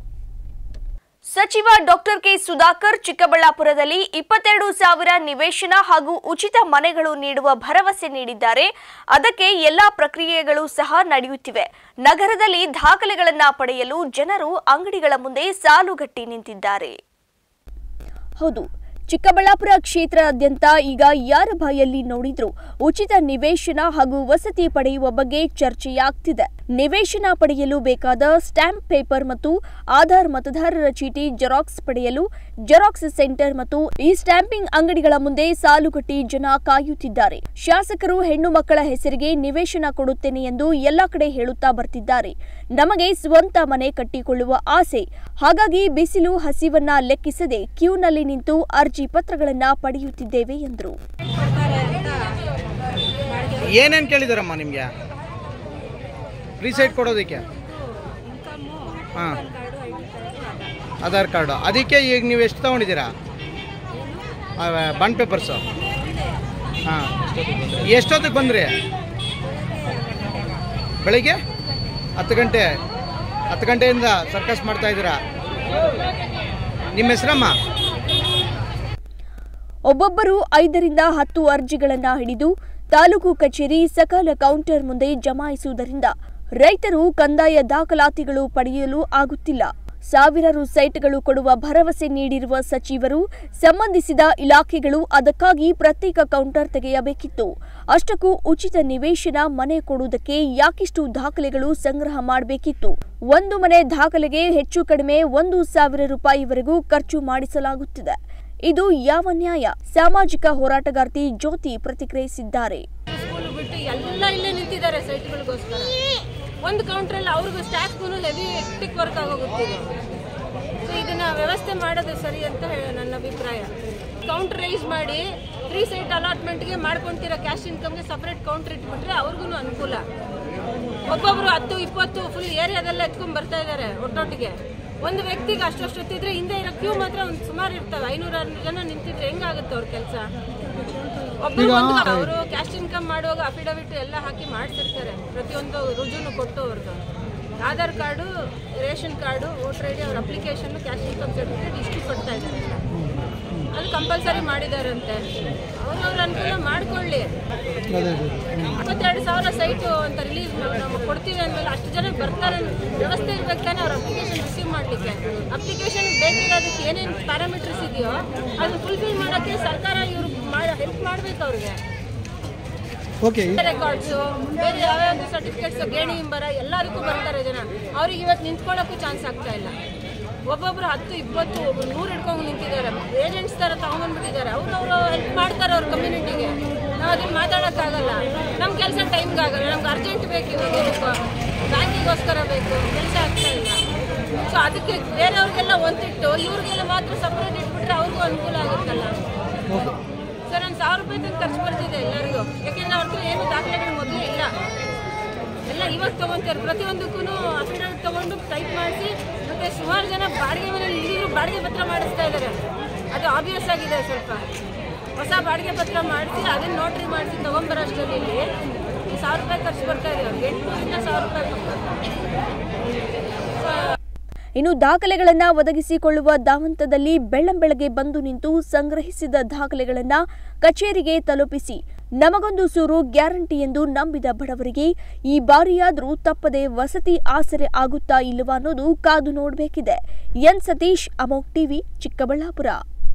ಸಚಿವ ಡಾಕ್ಟರ್ ಕೆ ಸುಧಾಕರ್ ಚಿಕ್ಕಬಳ್ಳಾಪುರದಲ್ಲಿ ಇಪ್ಪತ್ತೆರಡು ಸಾವಿರ ನಿವೇಶನ ಹಾಗೂ ಉಚಿತ ಮನೆಗಳು ನೀಡುವ ಭರವಸೆ ನೀಡಿದ್ದಾರೆ ಅದಕ್ಕೆ ಎಲ್ಲಾ ಪ್ರಕ್ರಿಯೆಗಳು ಸಹ ನಡೆಯುತ್ತಿವೆ ನಗರದಲ್ಲಿ ದಾಖಲೆಗಳನ್ನ ಪಡೆಯಲು ಜನರು ಅಂಗಡಿಗಳ ಮುಂದೆ ಸಾಲುಗಟ್ಟಿ ನಿಂತಿದ್ದಾರೆ ಹೌದು ಚಿಕ್ಕಬಳ್ಳಾಪುರ ಕ್ಷೇತ್ರಾದ್ಯಂತ ಈಗ ಯಾರ ಬಾಯಲ್ಲಿ ನೋಡಿದ್ರೂ ಉಚಿತ ನಿವೇಶನ ಹಾಗೂ ವಸತಿ ಪಡೆಯುವ ಬಗ್ಗೆ ಚರ್ಚೆಯಾಗ್ತಿದೆ ನಿವೇಶನ ಪಡೆಯಲು ಬೇಕಾದ ಸ್ಟ್ಯಾಂಪ್ ಪೇಪರ್ ಮತ್ತು ಆಧಾರ್ ಮತದಾರರ ಚೀಟಿ ಜೆರಾಕ್ಸ್ ಪಡೆಯಲು ಜೆರಾಕ್ಸ್ ಸೆಂಟರ್ ಮತ್ತು ಈ ಸ್ಟ್ಯಾಂಪಿಂಗ್ ಅಂಗಡಿಗಳ ಮುಂದೆ ಸಾಲುಗಟ್ಟಿ ಜನ ಕಾಯುತ್ತಿದ್ದಾರೆ ಶಾಸಕರು ಹೆಣ್ಣು ಮಕ್ಕಳ ಹೆಸರಿಗೆ ನಿವೇಶನ ಕೊಡುತ್ತೇನೆ ಎಂದು ಎಲ್ಲ ಕಡೆ ಹೇಳುತ್ತಾ ಬರ್ತಿದ್ದಾರೆ ನಮಗೆ ಸ್ವಂತ ಮನೆ ಕಟ್ಟಿಕೊಳ್ಳುವ ಆಸೆ ಹಾಗಾಗಿ ಬಿಸಿಲು ಹಸಿವನ್ನ ಲೆಕ್ಕಿಸದೆ ಕ್ಯೂನಲ್ಲಿ ನಿಂತು ಅರ್ಜಿ ಪತ್ರಗಳನ್ನ ಪಡೆಯುತ್ತಿದ್ದೇವೆ ಎಂದರು ಏನೇನು ಕೇಳಿದಾರಮ್ಮ ನಿಮಗೆ ಫ್ರೀ ಸೈಟ್ ಕೊಡೋದಕ್ಕೆ ಹಾಂ ಆಧಾರ್ ಕಾರ್ಡು ಅದಕ್ಕೆ ಈಗ ನೀವು ಎಷ್ಟು ತೊಗೊಂಡಿದ್ದೀರಾ ಬಾಂಡ್ ಪೇಪರ್ಸು ಹಾಂ ಎಷ್ಟೊತ್ತಿಗೆ ಬಂದ್ರಿ ಬೆಳಿಗ್ಗೆ ಹತ್ತು ಗಂಟೆ ಹತ್ತು ಗಂಟೆಯಿಂದ ಸರ್ಕಸ್ ಮಾಡ್ತಾ ಇದ್ದೀರಾ ನಿಮ್ಮ ಹೆಸರಮ್ಮ ಒಬ್ಬೊಬ್ಬರು ಐದರಿಂದ ಹತ್ತು ಅರ್ಜಿಗಳನ್ನ ಹಿಡಿದು ತಾಲೂಕು ಕಚೇರಿ ಸಕಾಲ ಕೌಂಟರ್ ಮುಂದೆ ಜಮಾಯಿಸುವುದರಿಂದ ರೈತರು ಕಂದಾಯ ದಾಖಲಾತಿಗಳು ಪಡೆಯಲು ಆಗುತ್ತಿಲ್ಲ ಸಾವಿರಾರು ಸೈಟ್ಗಳು ಕೊಡುವ ಭರವಸೆ ನೀಡಿರುವ ಸಚಿವರು ಸಂಬಂಧಿಸಿದ ಇಲಾಖೆಗಳು ಅದಕ್ಕಾಗಿ ಪ್ರತ್ಯೇಕ ಕೌಂಟರ್ ತೆಗೆಯಬೇಕಿತ್ತು ಅಷ್ಟಕ್ಕೂ ಉಚಿತ ನಿವೇಶನ ಮನೆ ಕೊಡುವುದಕ್ಕೆ ಯಾಕಿಷ್ಟು ದಾಖಲೆಗಳು ಸಂಗ್ರಹ ಮಾಡಬೇಕಿತ್ತು ಒಂದು ಮನೆ ದಾಖಲೆಗೆ ಹೆಚ್ಚು ಕಡಿಮೆ ಒಂದು ಸಾವಿರ ರೂಪಾಯಿವರೆಗೂ ಖರ್ಚು ಮಾಡಿಸಲಾಗುತ್ತಿದೆ ಇದು ಯಾವ ನ್ಯಾಯ ಸಾಮಾಜಿಕ ಹೋರಾಟಗಾರ್ತಿ ಜ್ಯೋತಿ ಪ್ರತಿಕ್ರಿಯಿಸಿದ್ದಾರೆ ಸ್ಕೂಲ್ ಬಿಟ್ಟು ಎಲ್ಲ ಇಲ್ಲೇ ನಿಂತಿದ್ದಾರೆ ಸೈಟ್ಗಳಿಗೋಸ್ಕರ ಒಂದು ಕೌಂಟ್ರಲ್ಲಿ ಅವ್ರಿಗೂ ಸ್ಟಾಫ್ಗೂ ಹೆವಿ ಎಕ್ಟಿಕ್ ವರ್ಕ್ ಆಗೋಗುತ್ತಿದೆ ಸೊ ಇದನ್ನ ವ್ಯವಸ್ಥೆ ಮಾಡೋದು ಸರಿ ಅಂತ ಹೇಳಿ ನನ್ನ ಅಭಿಪ್ರಾಯ ಕೌಂಟರ್ ರೈಸ್ ಮಾಡಿ ಫ್ರೀ ಸೈಟ್ ಅಲಾಟ್ಮೆಂಟ್ಗೆ ಮಾಡ್ಕೊಂತಿರೋ ಕ್ಯಾಶ್ ಇನ್ಕಮ್ಗೆ ಸಪ್ರೇಟ್ ಕೌಂಟರ್ ಇಟ್ಬಿಟ್ರೆ ಅವ್ರಿಗೂ ಅನುಕೂಲ ಒಬ್ಬೊಬ್ರು ಹತ್ತು ಇಪ್ಪತ್ತು ಫುಲ್ ಏರಿಯಾದೆಲ್ಲ ಎತ್ಕೊಂಡ್ ಬರ್ತಾ ಇದ್ದಾರೆ ಒಟ್ಟೊಟ್ಟಿಗೆ ಒಂದು ವ್ಯಕ್ತಿಗೆ ಅಷ್ಟೊತ್ತಿದ್ರೆ ಹಿಂದೆ ಇರೋ ಕ್ಯೂ ಮಾತ್ರ ಒಂದು ಸುಮಾರು ಇರ್ತವೆ ಐನೂರ ಆರ್ನೂರು ಜನ ನಿಂತಿದ್ರೆ ಹೆಂಗಾಗುತ್ತೆ ಅವ್ರ ಕೆಲಸ ಒಬ್ಬರು ಅವರು ಕ್ಯಾಶ್ ಇನ್ಕಮ್ ಮಾಡುವಾಗ ಅಫಿಡವಿಟ್ ಎಲ್ಲ ಹಾಕಿ ಮಾಡಿಸಿರ್ತಾರೆ ಪ್ರತಿಯೊಂದು ರುಜುನು ಕೊಟ್ಟು ಅವ್ರದ್ದು Aadhaar card ration card voter I D ಅವ್ರ ಅಪ್ಲಿಕೇಶನ್ ಕ್ಯಾಶ್ ಇನ್ಕಮ್ ಸರ್ಟಿಫಿಕೇಟ್ ಇಷ್ಟು ಕೊಡ್ತಾ ಇದ್ದಾರೆ ಅದು ಕಂಪಲ್ಸರಿ ಮಾಡಿದಾರಂತೆ ಅವ್ರವ್ರ ಅನುಕೂಲ ಮಾಡ್ಕೊಳ್ಳಿ ಇಪ್ಪತ್ತೆರಡು ಸಾವಿರ ಸೈಟು ಅಂತ ರಿಲೀಸ್ ನಾವು ಕೊಡ್ತೀವಿ ಅಂದಮೇಲೆ ಅಷ್ಟು ಜನ ಬರ್ತಾರೆ ವ್ಯವಸ್ಥೆ ಇರ್ಬೇಕು ತಾನೇ ಅವ್ರ ಅಪ್ಲಿಕೇಶನ್ ರಿಸೀವ್ ಮಾಡಲಿಕ್ಕೆ ಅಪ್ಲಿಕೇಶನ್ ಬೇಕಿರೋದಕ್ಕೆ ಏನೇನು ಪ್ಯಾರಾಮೀಟರ್ಸ್ ಇದೆಯೋ ಅದನ್ನ ಫುಲ್ಫಿಲ್ ಮಾಡೋಕ್ಕೆ ಸರ್ಕಾರ ಇವರು ಹೆಲ್ಪ್ ಮಾಡ್ಬೇಕು ಅವ್ರಿಗೆ ಓಕೆ ರೆಕಾರ್ಡ್ಸು ಬೇರೆ ಯಾವ್ಯಾವ ಸರ್ಟಿಫಿಕೇಟ್ಸ್ ಗೇಣಿ ಇಂಬರ ಎಲ್ಲರಿಗೂ ಬರ್ತಾರೆ ಜನ ಅವ್ರಿಗೆ ಇವತ್ತು ನಿಂತ್ಕೊಳ್ಳೋಕ್ಕೂ ಚಾನ್ಸ್ ಆಗ್ತಾ ಇಲ್ಲ ಒಬ್ಬೊಬ್ರು ಹತ್ತು ಇಪ್ಪತ್ತು ಒಬ್ರು ನೂರು ಹಿಡ್ಕೊಂಡು ನಿಂತಿದ್ದಾರೆ ಏಜೆಂಟ್ಸ್ ಥರ ತಗೊಂಡ್ಬಂದ್ಬಿಟ್ಟಿದ್ದಾರೆ ಅವ್ರು ಅವರು ಹೆಲ್ಪ್ ಮಾಡ್ತಾರೆ ಅವ್ರ ಕಮ್ಯುನಿಟಿಗೆ ನಾವು ಅದನ್ನ ಮಾತಾಡೋಕ್ಕಾಗಲ್ಲ ನಮ್ಮ ಕೆಲಸ ಟೈಮ್ಗೆ ಆಗಲ್ಲ ನಮ್ಗೆ ಅರ್ಜೆಂಟ್ ಬೇಕು ಇವಾಗ ಬ್ಯಾಂಕಿಗೋಸ್ಕರ ಬೇಕು ಕೆಲಸ ಆಗ್ತಾ ಇಲ್ಲ ಸೊ ಅದಕ್ಕೆ ಬೇರೆಯವ್ರಿಗೆಲ್ಲ ಒಂದಿಟ್ಟು ಇವ್ರಿಗೆಲ್ಲ ಮಾತ್ರ ಸಪ್ರೇಟ್ ಇಟ್ಬಿಟ್ರೆ ಅವ್ರಿಗೂ ಅನುಕೂಲ ಆಗುತ್ತಲ್ಲ ಸರ್ ನಾನು ಸಾವಿರ ರೂಪಾಯಿ ತನಕ ಖರ್ಚು ಬರ್ತಿದೆ ಎಲ್ಲರಿಗೂ ಯಾಕೆಂದ್ರೆ ಅವ್ರ ಹತ್ರ ಏನು ದಾಖಲೆಗಳು ಮೊದಲೇ ಇಲ್ಲ ಎಲ್ಲ ಇವಾಗ ತಗೊಂತಾರೆ ಪ್ರತಿಯೊಂದಕ್ಕೂ ಅಫಿಡವಿಟ್ ತಗೊಂಡು ಟೈಪ್ ಮಾಡಿಸಿ ಮತ್ತೆ ಸುಮಾರು ಜನ ಬಾಡಿಗೆ ಮನೇಲಿ ಇಲ್ಲಿದ್ರು ಬಾಡಿಗೆ ಪತ್ರ ಮಾಡಿಸ್ತಾ ಇದ್ದಾರೆ ಅದು ಆಬ್ವಿಯಸ್ ಆಗಿದೆ ಸ್ವಲ್ಪ ಹೊಸ ಬಾಡಿಗೆ ಪತ್ರ ಮಾಡಿಸಿ ಅದನ್ನ ನೋಟ್ರಿ ಮಾಡಿಸಿ ತಗೊಂಬರೋ ಅಷ್ಟರಲ್ಲಿ ಇಲ್ಲಿ ಸಾವಿರ ರೂಪಾಯಿ ಖರ್ಚು ಬರ್ತಾ ಇದೆ ಅವ್ರಿಗೆ ಎಂಟುನೂರಿಂದ ಸಾವಿರ ರೂಪಾಯಿ ಪಕ್ಕ ಇನ್ನು ದಾಖಲೆಗಳನ್ನ ಒದಗಿಸಿಕೊಳ್ಳುವ ಧಾವಂತದಲ್ಲಿ ಬೆಳ್ಳಂಬೆಳಗ್ಗೆ ಬಂದು ನಿಂತು ಸಂಗ್ರಹಿಸಿದ ದಾಖಲೆಗಳನ್ನ ಕಚೇರಿಗೆ ತಲುಪಿಸಿ ನಮಗೊಂದು ಸೂರು ಗ್ಯಾರಂಟಿ ಎಂದು ನಂಬಿದ ಬಡವರಿಗೆ ಈ ಬಾರಿಯಾದರೂ ತಪ್ಪದೆ ವಸತಿ ಆಸರೆ ಆಗುತ್ತಾ ಇಲ್ಲವಾ ಅನ್ನೋದು ಕಾದು ನೋಡಬೇಕಿದೆ ಎನ್ ಸತೀಶ್ ಅಮೋಕ್ ಟಿವಿ ಚಿಕ್ಕಬಳ್ಳಾಪುರ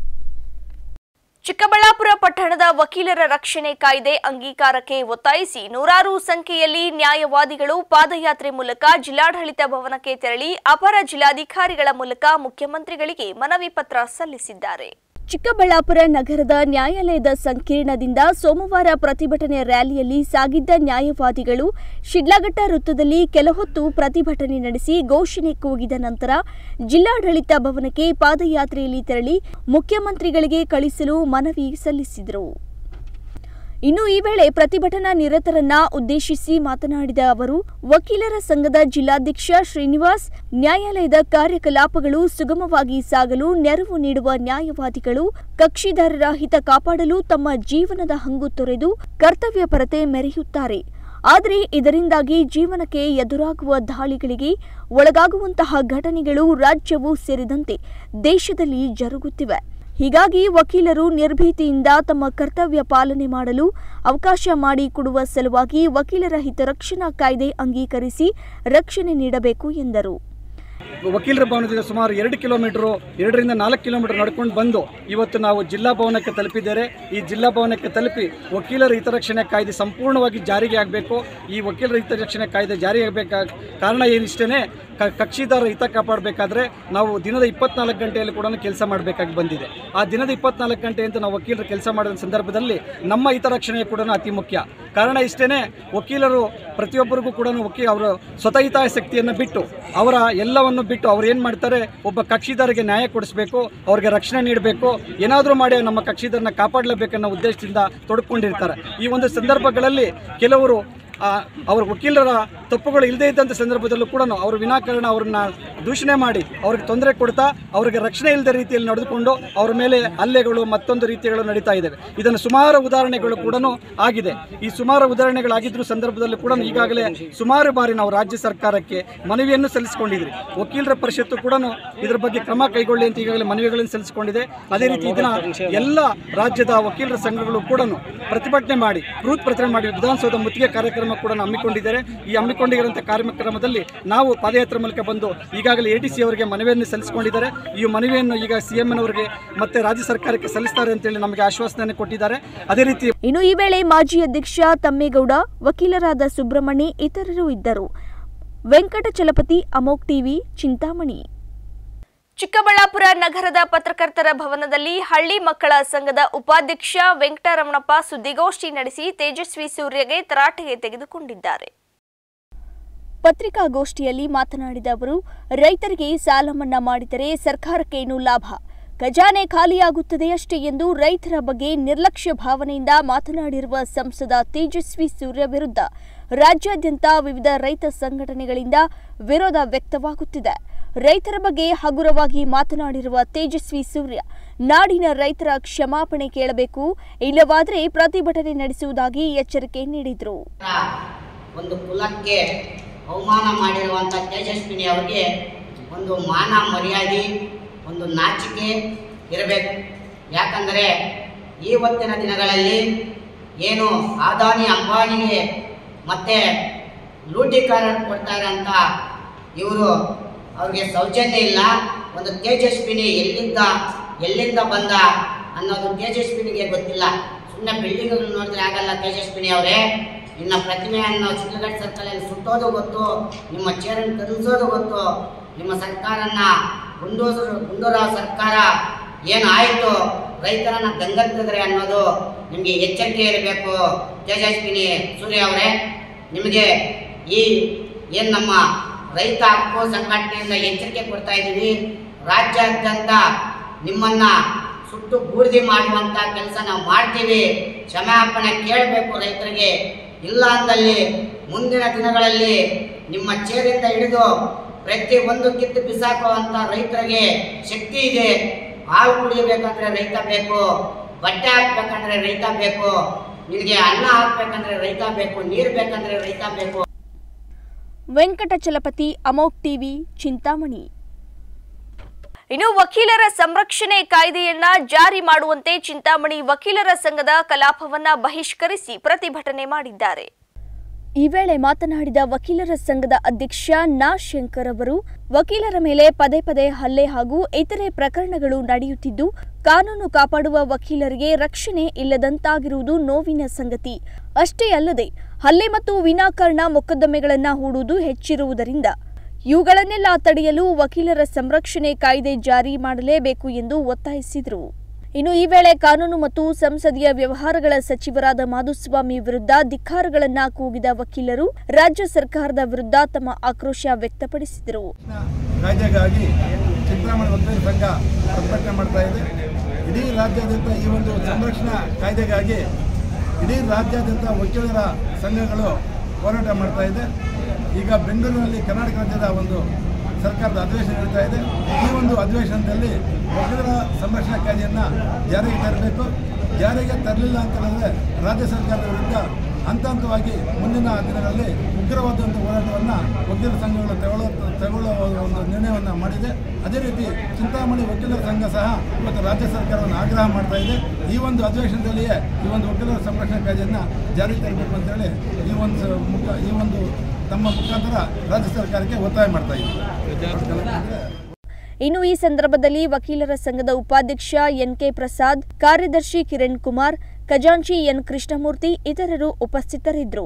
ಚಿಕ್ಕಬಳ್ಳಾಪುರ ಪಟ್ಟಣದ ವಕೀಲರ ರಕ್ಷಣೆ ಕಾಯ್ದೆ ಅಂಗೀಕಾರಕ್ಕೆ ಒತ್ತಾಯಿಸಿ ನೂರಾರು ಸಂಖ್ಯೆಯಲ್ಲಿ ನ್ಯಾಯವಾದಿಗಳು ಪಾದಯಾತ್ರೆ ಮೂಲಕ ಜಿಲ್ಲಾಡಳಿತ ಭವನಕ್ಕೆ ತೆರಳಿ ಅಪರ ಜಿಲ್ಲಾಧಿಕಾರಿಗಳ ಮೂಲಕ ಮುಖ್ಯಮಂತ್ರಿಗಳಿಗೆ ಮನವಿ ಪತ್ರ ಸಲ್ಲಿಸಿದ್ದಾರೆ ಚಿಕ್ಕಬಳ್ಳಾಪುರ ನಗರದ ನ್ಯಾಯಾಲಯದ ಸಂಕೀರ್ಣದಿಂದ ಸೋಮವಾರ ಪ್ರತಿಭಟನೆ ರ್ಯಾಲಿಯಲ್ಲಿ ಸಾಗಿದ್ದ ನ್ಯಾಯವಾದಿಗಳು ಶಿಡ್ಲಘಟ್ಟ ವೃತ್ತದಲ್ಲಿ ಕೆಲಹೊತ್ತು ಪ್ರತಿಭಟನೆ ನಡೆಸಿ ಘೋಷಣೆ ಕೂಗಿದ ನಂತರ ಜಿಲ್ಲಾಡಳಿತ ಭವನಕ್ಕೆ ಪಾದಯಾತ್ರೆಯಲ್ಲಿ ತೆರಳಿ ಮುಖ್ಯಮಂತ್ರಿಗಳಿಗೆ ಕಳಿಸಲು ಮನವಿ ಸಲ್ಲಿಸಿದರು ಇನ್ನು ಈ ವೇಳೆ ಪ್ರತಿಭಟನಾ ನಿರತರನ್ನ ಉದ್ದೇಶಿಸಿ ಮಾತನಾಡಿದ ಅವರು ವಕೀಲರ ಸಂಘದ ಜಿಲ್ಲಾಧ್ಯಕ್ಷ ಶ್ರೀನಿವಾಸ್ ನ್ಯಾಯಾಲಯದ ಕಾರ್ಯಕಲಾಪಗಳು ಸುಗಮವಾಗಿ ಸಾಗಲು ನೆರವು ನೀಡುವ ನ್ಯಾಯವಾದಿಗಳು ಕಕ್ಷಿದಾರರ ಹಿತ ಕಾಪಾಡಲು ತಮ್ಮ ಜೀವನದ ಹಂಗು ತೊರೆದು ಕರ್ತವ್ಯಪರತೆ ಮೆರೆಯುತ್ತಾರೆ ಆದರೆ ಇದರಿಂದಾಗಿ ಜೀವನಕ್ಕೆ ಎದುರಾಗುವ ದಾಳಿಗಳಿಗೆ ಒಳಗಾಗುವಂತಹ ಘಟನೆಗಳು ರಾಜ್ಯವೂ ಸೇರಿದಂತೆ ದೇಶದಲ್ಲಿ ಜರುಗುತ್ತಿವೆ ಹೀಗಾಗಿ ವಕೀಲರು ನಿರ್ಭೀತಿಯಿಂದ ತಮ್ಮ ಕರ್ತವ್ಯ ಪಾಲನೆ ಮಾಡಲು ಅವಕಾಶ ಮಾಡಿಕೊಡುವ ಸಲುವಾಗಿ ವಕೀಲರ ಹಿತರಕ್ಷಣಾ ಕಾಯ್ದೆ ಅಂಗೀಕರಿಸಿ ರಕ್ಷಣೆ ನೀಡಬೇಕು ಎಂದರು ವಕೀಲರ ಭವನದಿಂದ ಸುಮಾರು ಎರಡು ಕಿಲೋಮೀಟರು ಎರಡರಿಂದ ನಾಲ್ಕು ಕಿಲೋಮೀಟರ್ ನಡ್ಕೊಂಡು ಬಂದು ಇವತ್ತು ನಾವು ಜಿಲ್ಲಾ ಭವನಕ್ಕೆ ತಲುಪಿದ್ದೇವೆ ಈ ಜಿಲ್ಲಾ ಭವನಕ್ಕೆ ತಲುಪಿ ವಕೀಲರ ಹಿತರಕ್ಷಣೆ ಕಾಯ್ದೆ ಸಂಪೂರ್ಣವಾಗಿ ಜಾರಿಗೆ ಆಗಬೇಕು ಈ ವಕೀಲರ ಹಿತರಕ್ಷಣೆ ಕಾಯ್ದೆ ಜಾರಿಗೆ ಆಗಬೇಕಾದ ಕಾರಣ ಏನಿಷ್ಟೇ ಕ ಕಕ್ಷಿದಾರರ ಹಿತ ಕಾಪಾಡಬೇಕಾದ್ರೆ ನಾವು ದಿನದ ಇಪ್ಪತ್ನಾಲ್ಕು ಗಂಟೆಯಲ್ಲಿ ಕೂಡ ಕೆಲಸ ಮಾಡಬೇಕಾಗಿ ಬಂದಿದೆ ಆ ದಿನದ ಇಪ್ಪತ್ನಾಲ್ಕು ಗಂಟೆ ಅಂತ ನಾವು ವಕೀಲರು ಕೆಲಸ ಮಾಡಿದ ಸಂದರ್ಭದಲ್ಲಿ ನಮ್ಮ ಹಿತರಕ್ಷಣೆ ಕೂಡ ಅತಿ ಮುಖ್ಯ ಕಾರಣ ಇಷ್ಟೇ ವಕೀಲರು ಪ್ರತಿಯೊಬ್ಬರಿಗೂ ಕೂಡ ವಕೀಲ ಅವರ ಸ್ವತಃಹಿತಾಸಕ್ತಿಯನ್ನು ಬಿಟ್ಟು ಅವರ ಎಲ್ಲವನ್ನು ಬಿಟ್ಟು ಅವ್ರು ಏನು ಮಾಡ್ತಾರೆ ಒಬ್ಬ ಕಕ್ಷಿದಾರರಿಗೆ ನ್ಯಾಯ ಕೊಡಿಸಬೇಕು ಅವ್ರಿಗೆ ರಕ್ಷಣೆ ನೀಡಬೇಕು ಏನಾದರೂ ಮಾಡಿ ನಮ್ಮ ಕಕ್ಷಿದಾರನ ಕಾಪಾಡಲೇಬೇಕನ್ನೋ ಉದ್ದೇಶದಿಂದ ತೊಡ್ಕೊಂಡಿರ್ತಾರೆ ಈ ಒಂದು ಸಂದರ್ಭಗಳಲ್ಲಿ ಕೆಲವರು ಆ, ಅವರ ವಕೀಲರ ತಪ್ಪುಗಳು ಇಲ್ಲದೇ ಇದ್ದಂಥ ಸಂದರ್ಭದಲ್ಲೂ ಕೂಡ ಅವರು ವಿನಾಕಾರಣ ಅವ್ರನ್ನ ದೂಷಣೆ ಮಾಡಿ ಅವ್ರಿಗೆ ತೊಂದರೆ ಕೊಡ್ತಾ ಅವರಿಗೆ ರಕ್ಷಣೆ ಇಲ್ಲದ ರೀತಿಯಲ್ಲಿ ನಡೆದುಕೊಂಡು ಅವರ ಮೇಲೆ ಹಲ್ಲೆಗಳು ಮತ್ತೊಂದು ರೀತಿಗಳು ನಡೀತಾ ಇದ್ದಾವೆ ಇದನ್ನು ಸುಮಾರು ಉದಾಹರಣೆಗಳು ಕೂಡ ಆಗಿದೆ ಈ ಸುಮಾರು ಉದಾಹರಣೆಗಳಾಗಿದ್ದರೂ ಸಂದರ್ಭದಲ್ಲಿ ಕೂಡ ಈಗಾಗಲೇ ಸುಮಾರು ಬಾರಿ ನಾವು ರಾಜ್ಯ ಸರ್ಕಾರಕ್ಕೆ ಮನವಿಯನ್ನು ಸಲ್ಲಿಸಿಕೊಂಡಿದ್ರಿ ವಕೀಲರ ಪರಿಷತ್ತು ಕೂಡ ಇದರ ಬಗ್ಗೆ ಕ್ರಮ ಕೈಗೊಳ್ಳಿ ಅಂತ ಈಗಾಗಲೇ ಮನವಿಗಳನ್ನು ಸಲ್ಲಿಸಿಕೊಂಡಿದೆ ಅದೇ ರೀತಿ ಇದನ್ನ ಎಲ್ಲ ರಾಜ್ಯದ ವಕೀಲರ ಸಂಘಗಳು ಕೂಡ ಪ್ರತಿಭಟನೆ ಮಾಡಿ ಬೃಹತ್ ಪ್ರತಿಭಟನೆ ಮಾಡಿ ವಿಧಾನಸೌಧ ಮುತ್ತಿಗೆ ಕಾರ್ಯಕ್ರಮ ಕೂಡ ಹಮ್ಮಿಕೊಂಡಿದ್ದಾರೆ ಈ ಹಮ್ಮಿಕೊಂಡಿರುವಂಥ ಕಾರ್ಯಕ್ರಮದಲ್ಲಿ ನಾವು ಪಾದಯಾತ್ರೆ ಮೂಲಕ ಬಂದು ಈಗಾಗಲೇ ಎ ಟಿ ಸಿ ಅವರಿಗೆ ಮನವಿಯನ್ನು ಸಲ್ಲಿಸಿಕೊಂಡಿದ್ದಾರೆ ಈ ಮನವಿಯನ್ನು ಈಗ ಸಿ ಎಂ ಅವರಿಗೆ ಮತ್ತೆ ರಾಜ್ಯ ಸರ್ಕಾರಕ್ಕೆ ಸಲ್ಲಿಸ್ತಾರೆ ಅಂತೇಳಿ ನಮಗೆ ಆಶ್ವಾಸನೆ ಕೊಟ್ಟಿದ್ದಾರೆ ಅದೇ ರೀತಿ ಇನ್ನು ಈ ವೇಳೆ ಮಾಜಿ ಅಧ್ಯಕ್ಷ ತಮ್ಮೇಗೌಡ ವಕೀಲರಾದ ಸುಬ್ರಹ್ಮಣಿ ಇತರರು ಇದ್ದರು ವೆಂಕಟಚಲಪತಿ ಅಮೋಕ್ ಟಿವಿ ಚಿಂತಾಮಣಿ ಚಿಕ್ಕಬಳ್ಳಾಪುರ ನಗರದ ಪತ್ರಕರ್ತರ ಭವನದಲ್ಲಿ ಹಳ್ಳಿ ಮಕ್ಕಳ ಸಂಘದ ಉಪಾಧ್ಯಕ್ಷ ವೆಂಕಟರಮಣಪ್ಪ ಸುದ್ದಿಗೋಷ್ಠಿ ನಡೆಸಿ ತೇಜಸ್ವಿ ಸೂರ್ಯಗೆ ತರಾಟೆಗೆ ತೆಗೆದುಕೊಂಡಿದ್ದಾರೆ ಪತ್ರಿಕಾಗೋಷ್ಠಿಯಲ್ಲಿ ಮಾತನಾಡಿದ ಅವರು ರೈತರಿಗೆ ಸಾಲ ಮನ್ನಾ ಮಾಡಿದರೆ ಸರ್ಕಾರಕ್ಕೇನು ಲಾಭ ಖಜಾನೆ ಖಾಲಿಯಾಗುತ್ತದೆ ಅಷ್ಟೇ ಎಂದು ರೈತರ ಬಗ್ಗೆ ನಿರ್ಲಕ್ಷ್ಯ ಭಾವನೆಯಿಂದ ಮಾತನಾಡಿರುವ ಸಂಸದ ತೇಜಸ್ವಿ ಸೂರ್ಯ ವಿರುದ್ಧ ರಾಜ್ಯಾದ್ಯಂತ ವಿವಿಧ ರೈತ ಸಂಘಟನೆಗಳಿಂದ ವಿರೋಧ ವ್ಯಕ್ತವಾಗುತ್ತಿದೆ ರೈತರ ಬಗ್ಗೆ ಹಗುರವಾಗಿ ಮಾತನಾಡಿರುವ ತೇಜಸ್ವಿ ಸೂರ್ಯ ನಾಡಿನ ರೈತರ ಕ್ಷಮಾಪಣೆ ಕೇಳಬೇಕು ಇಲ್ಲವಾದರೆ ಪ್ರತಿಭಟನೆ ನಡೆಸುವುದಾಗಿ ಎಚ್ಚರಿಕೆ ನೀಡಿದರು ಒಂದು ಕುಲಕ್ಕೆ ಅವಮಾನ ಮಾಡಿರುವಂಥ ತೇಜಸ್ವಿನಿ ಅವರಿಗೆ ಒಂದು ಮಾನ ಮರ್ಯಾದೆ ಒಂದು ನಾಚಿಕೆ ಇರಬೇಕು ಯಾಕಂದರೆ ಇವತ್ತಿನ ದಿನಗಳಲ್ಲಿ ಏನು ಅದಾನಿ ಅಂಬಾನಿಗೆ ಮತ್ತೆ ಲೂಟಿಕಾರ ಕೊಡ್ತಾರೆ ಅಂತ ಇವರು ಅವ್ರಿಗೆ ಸೌಜನ್ಯ ಇಲ್ಲ ಒಂದು ತೇಜಸ್ವಿನಿ ಎಲ್ಲಿದ್ದ ಎಲ್ಲಿಂದ ಬಂದ ಅನ್ನೋದು ತೇಜಸ್ವಿನಿಗೆ ಗೊತ್ತಿಲ್ಲ ಸುಮ್ಮನೆ ಬಿಲ್ಡಿಂಗ್ಗಳು ನೋಡಿದ್ರೆ ಆಗಲ್ಲ ತೇಜಸ್ವಿನಿ ಅವರೇ ನಿನ್ನ ಪ್ರತಿಮೆಯನ್ನು ಚಿತ್ರಗಢ ಸರ್ಕಲಲ್ಲಿ ಸುಟ್ಟೋದು ಗೊತ್ತು ನಿಮ್ಮ ಚೇರನ್ನು ಕದಲಿಸೋದು ಗೊತ್ತು ನಿಮ್ಮ ಸರ್ಕಾರನ ಗುಂಡೂರು ಗುಂಡೂರಾವ್ ಸರ್ಕಾರ ಏನಾಯಿತು ರೈತರನ್ನ ಗಂಗತ್ತಿದ್ರೆ ಅನ್ನೋದು ನಿಮಗೆ ಎಚ್ಚರಿಕೆ ಇರಬೇಕು ತೇಜಸ್ವಿನಿ ಸೂರ್ಯ ಅವರೇ ನಿಮಗೆ ಈ ಏನು ನಮ್ಮ ರೈತ ಹಕ್ಕು ಸಂಘಟನೆಯಿಂದ ಎಚ್ಚರಿಕೆ ಕೊಡ್ತಾ ಇದ್ದೀವಿ ರಾಜ್ಯಾದ್ಯಂತ ನಿಮ್ಮನ್ನ ಸುಟ್ಟು ಬೂರ್ದಿ ಮಾಡುವಂತ ಕೆಲಸ ನಾವು ಮಾಡ್ತೀವಿ ಕ್ಷಮಾಪಣೆ ಕೇಳಬೇಕು ರೈತರಿಗೆ ಇಲ್ಲ ಅಂದಲ್ಲಿ ಮುಂದಿನ ದಿನಗಳಲ್ಲಿ ನಿಮ್ಮ ಚೇರಿಂದ ಹಿಡಿದು ಪ್ರತಿ ಒಂದು ಕಿತ್ತು ಬಿಸಾಕುವಂತ ರೈತರಿಗೆ ಶಕ್ತಿ ಇದೆ ಹಾಲು ಕುಡಿಯಬೇಕಂದ್ರೆ ರೈತ ಬೇಕು ಬಟ್ಟೆ ಹಾಕ್ಬೇಕಂದ್ರೆ ರೈತ ಬೇಕು ನಿನಗೆ ಅನ್ನ ಹಾಕ್ಬೇಕಂದ್ರೆ ರೈತ ಬೇಕು ನೀರು ಬೇಕಂದ್ರೆ ರೈತ ಬೇಕು ವೆಂಕಟಚಲಪತಿ ಅಮೋಕ್ ಟಿವಿ ಚಿಂತಾಮಣಿ ಇನ್ನು ವಕೀಲರ ಸಂರಕ್ಷಣೆ ಕಾಯ್ದೆಯನ್ನ ಜಾರಿ ಮಾಡುವಂತೆ ಚಿಂತಾಮಣಿ ವಕೀಲರ ಸಂಘದ ಕಲಾಪವನ್ನ ಬಹಿಷ್ಕರಿಸಿ ಪ್ರತಿಭಟನೆ ಮಾಡಿದ್ದಾರೆ ಈ ವೇಳೆ ಮಾತನಾಡಿದ ವಕೀಲರ ಸಂಘದ ಅಧ್ಯಕ್ಷ ನಾ ಶಂಕರ್ ಅವರು ವಕೀಲರ ಮೇಲೆ ಪದೇ ಪದೇ ಹಲ್ಲೆ ಹಾಗೂ ಇತರೆ ಪ್ರಕರಣಗಳು ನಡೆಯುತ್ತಿದ್ದು ಕಾನೂನು ಕಾಪಾಡುವ ವಕೀಲರಿಗೆ ರಕ್ಷಣೆ ಇಲ್ಲದಂತಾಗಿರುವುದು ನೋವಿನ ಸಂಗತಿ ಅಷ್ಟೇ ಅಲ್ಲದೆ ಹಲ್ಲೆ ಮತ್ತು ವಿನಾಕಾರಣ ಮೊಕದ್ದಮೆಗಳನ್ನ ಹೂಡುವುದು ಹೆಚ್ಚಿರುವುದರಿಂದ ಇವುಗಳನ್ನೆಲ್ಲ ತಡೆಯಲು ವಕೀಲರ ಸಂರಕ್ಷಣೆ ಕಾಯ್ದೆ ಜಾರಿ ಮಾಡಲೇಬೇಕು ಎಂದು ಒತ್ತಾಯಿಸಿದರು ಇನ್ನು ಈ ವೇಳೆ ಕಾನೂನು ಮತ್ತು ಸಂಸದೀಯ ವ್ಯವಹಾರಗಳ ಸಚಿವರಾದ ಮಾಧುಸ್ವಾಮಿ ವಿರುದ್ಧ ಧಿಕ್ಕಾರಗಳನ್ನ ಕೂಗಿದ ವಕೀಲರು ರಾಜ್ಯ ಸರ್ಕಾರದ ವಿರುದ್ಧ ತಮ್ಮ ಆಕ್ರೋಶ ವ್ಯಕ್ತಪಡಿಸಿದರು ಕಾಯ್ದೆಗಾಗಿ ಚಿಂತಾಮಣಿ ವಕೀಲರ ಸಂಘ ಪ್ರತಿಭಟನೆ ಮಾಡ್ತಾ ಇದೆ ಇಡೀ ರಾಜ್ಯಾದ್ಯಂತ ಈ ಒಂದು ಸಂರಕ್ಷಣಾ ಕಾಯ್ದೆಗಾಗಿ ಇಡೀ ರಾಜ್ಯಾದ್ಯಂತ ವಕೀಲರ ಸಂಘಗಳು ಹೋರಾಟ ಮಾಡ್ತಾ ಇದೆ ಈಗ ಬೆಂಗಳೂರಿನಲ್ಲಿ ಕರ್ನಾಟಕ ರಾಜ್ಯದ ಒಂದು ಸರ್ಕಾರದ ಅಧಿವೇಶನ ನಡೀತಾ ಇದೆ ಈ ಒಂದು ಅಧಿವೇಶನದಲ್ಲಿ ವಕೀಲರ ಸಂರಕ್ಷಣಾ ಕಾಯ್ದೆಯನ್ನು ಜಾರಿಗೆ ತರಬೇಕು ಜಾರಿಗೆ ತರಲಿಲ್ಲ ಅಂತ ಹೇಳಿದ್ರೆ ರಾಜ್ಯ ಸರ್ಕಾರದ ವಿರುದ್ಧ ಹಂತ ಹಂತವಾಗಿ ಮುಂದಿನ ದಿನಗಳಲ್ಲಿ ಉಗ್ರವಾದಂಥ ಹೋರಾಟವನ್ನು ವಕೀಲರ ಸಂಘಗಳು ತಗೊಳ್ಳೋ ತಗೊಳ್ಳೋ ಒಂದು ನಿರ್ಣಯವನ್ನು ಮಾಡಿದೆ ಅದೇ ರೀತಿ ಚಿಂತಾಮಣಿ ವಕೀಲರ ಸಂಘ ಸಹ ಇವತ್ತು ರಾಜ್ಯ ಸರ್ಕಾರವನ್ನು ಆಗ್ರಹ ಮಾಡ್ತಾ ಇದೆ ಈ ಒಂದು ಅಧಿವೇಶನದಲ್ಲಿಯೇ ಈ ಒಂದು ವಕೀಲರ ಸಂರಕ್ಷಣಾ ಕಾಯ್ದೆಯನ್ನು ಜಾರಿಗೆ ತರಬೇಕು ಅಂತೇಳಿ ಈ ಒಂದು ಮುಖ ಈ ಒಂದು ತಮ್ಮ ಮುಖಾಂತರ ರಾಜ್ಯ ಸರ್ಕಾರಕ್ಕೆ ಒತ್ತಾಯ ಮಾಡ್ತಾ ಇದ್ದೀವಿ ಇನ್ನು ಈ ಸಂದರ್ಭದಲ್ಲಿ ವಕೀಲರ ಸಂಘದ ಉಪಾಧ್ಯಕ್ಷ ಎನ್ಕೆ ಪ್ರಸಾದ್ ಕಾರ್ಯದರ್ಶಿ ಕಿರಣ್ ಕುಮಾರ್ ಖಜಾಂಚಿ ಎನ್ ಕೃಷ್ಣಮೂರ್ತಿ ಇತರರು ಉಪಸ್ಥಿತರಿದ್ದರು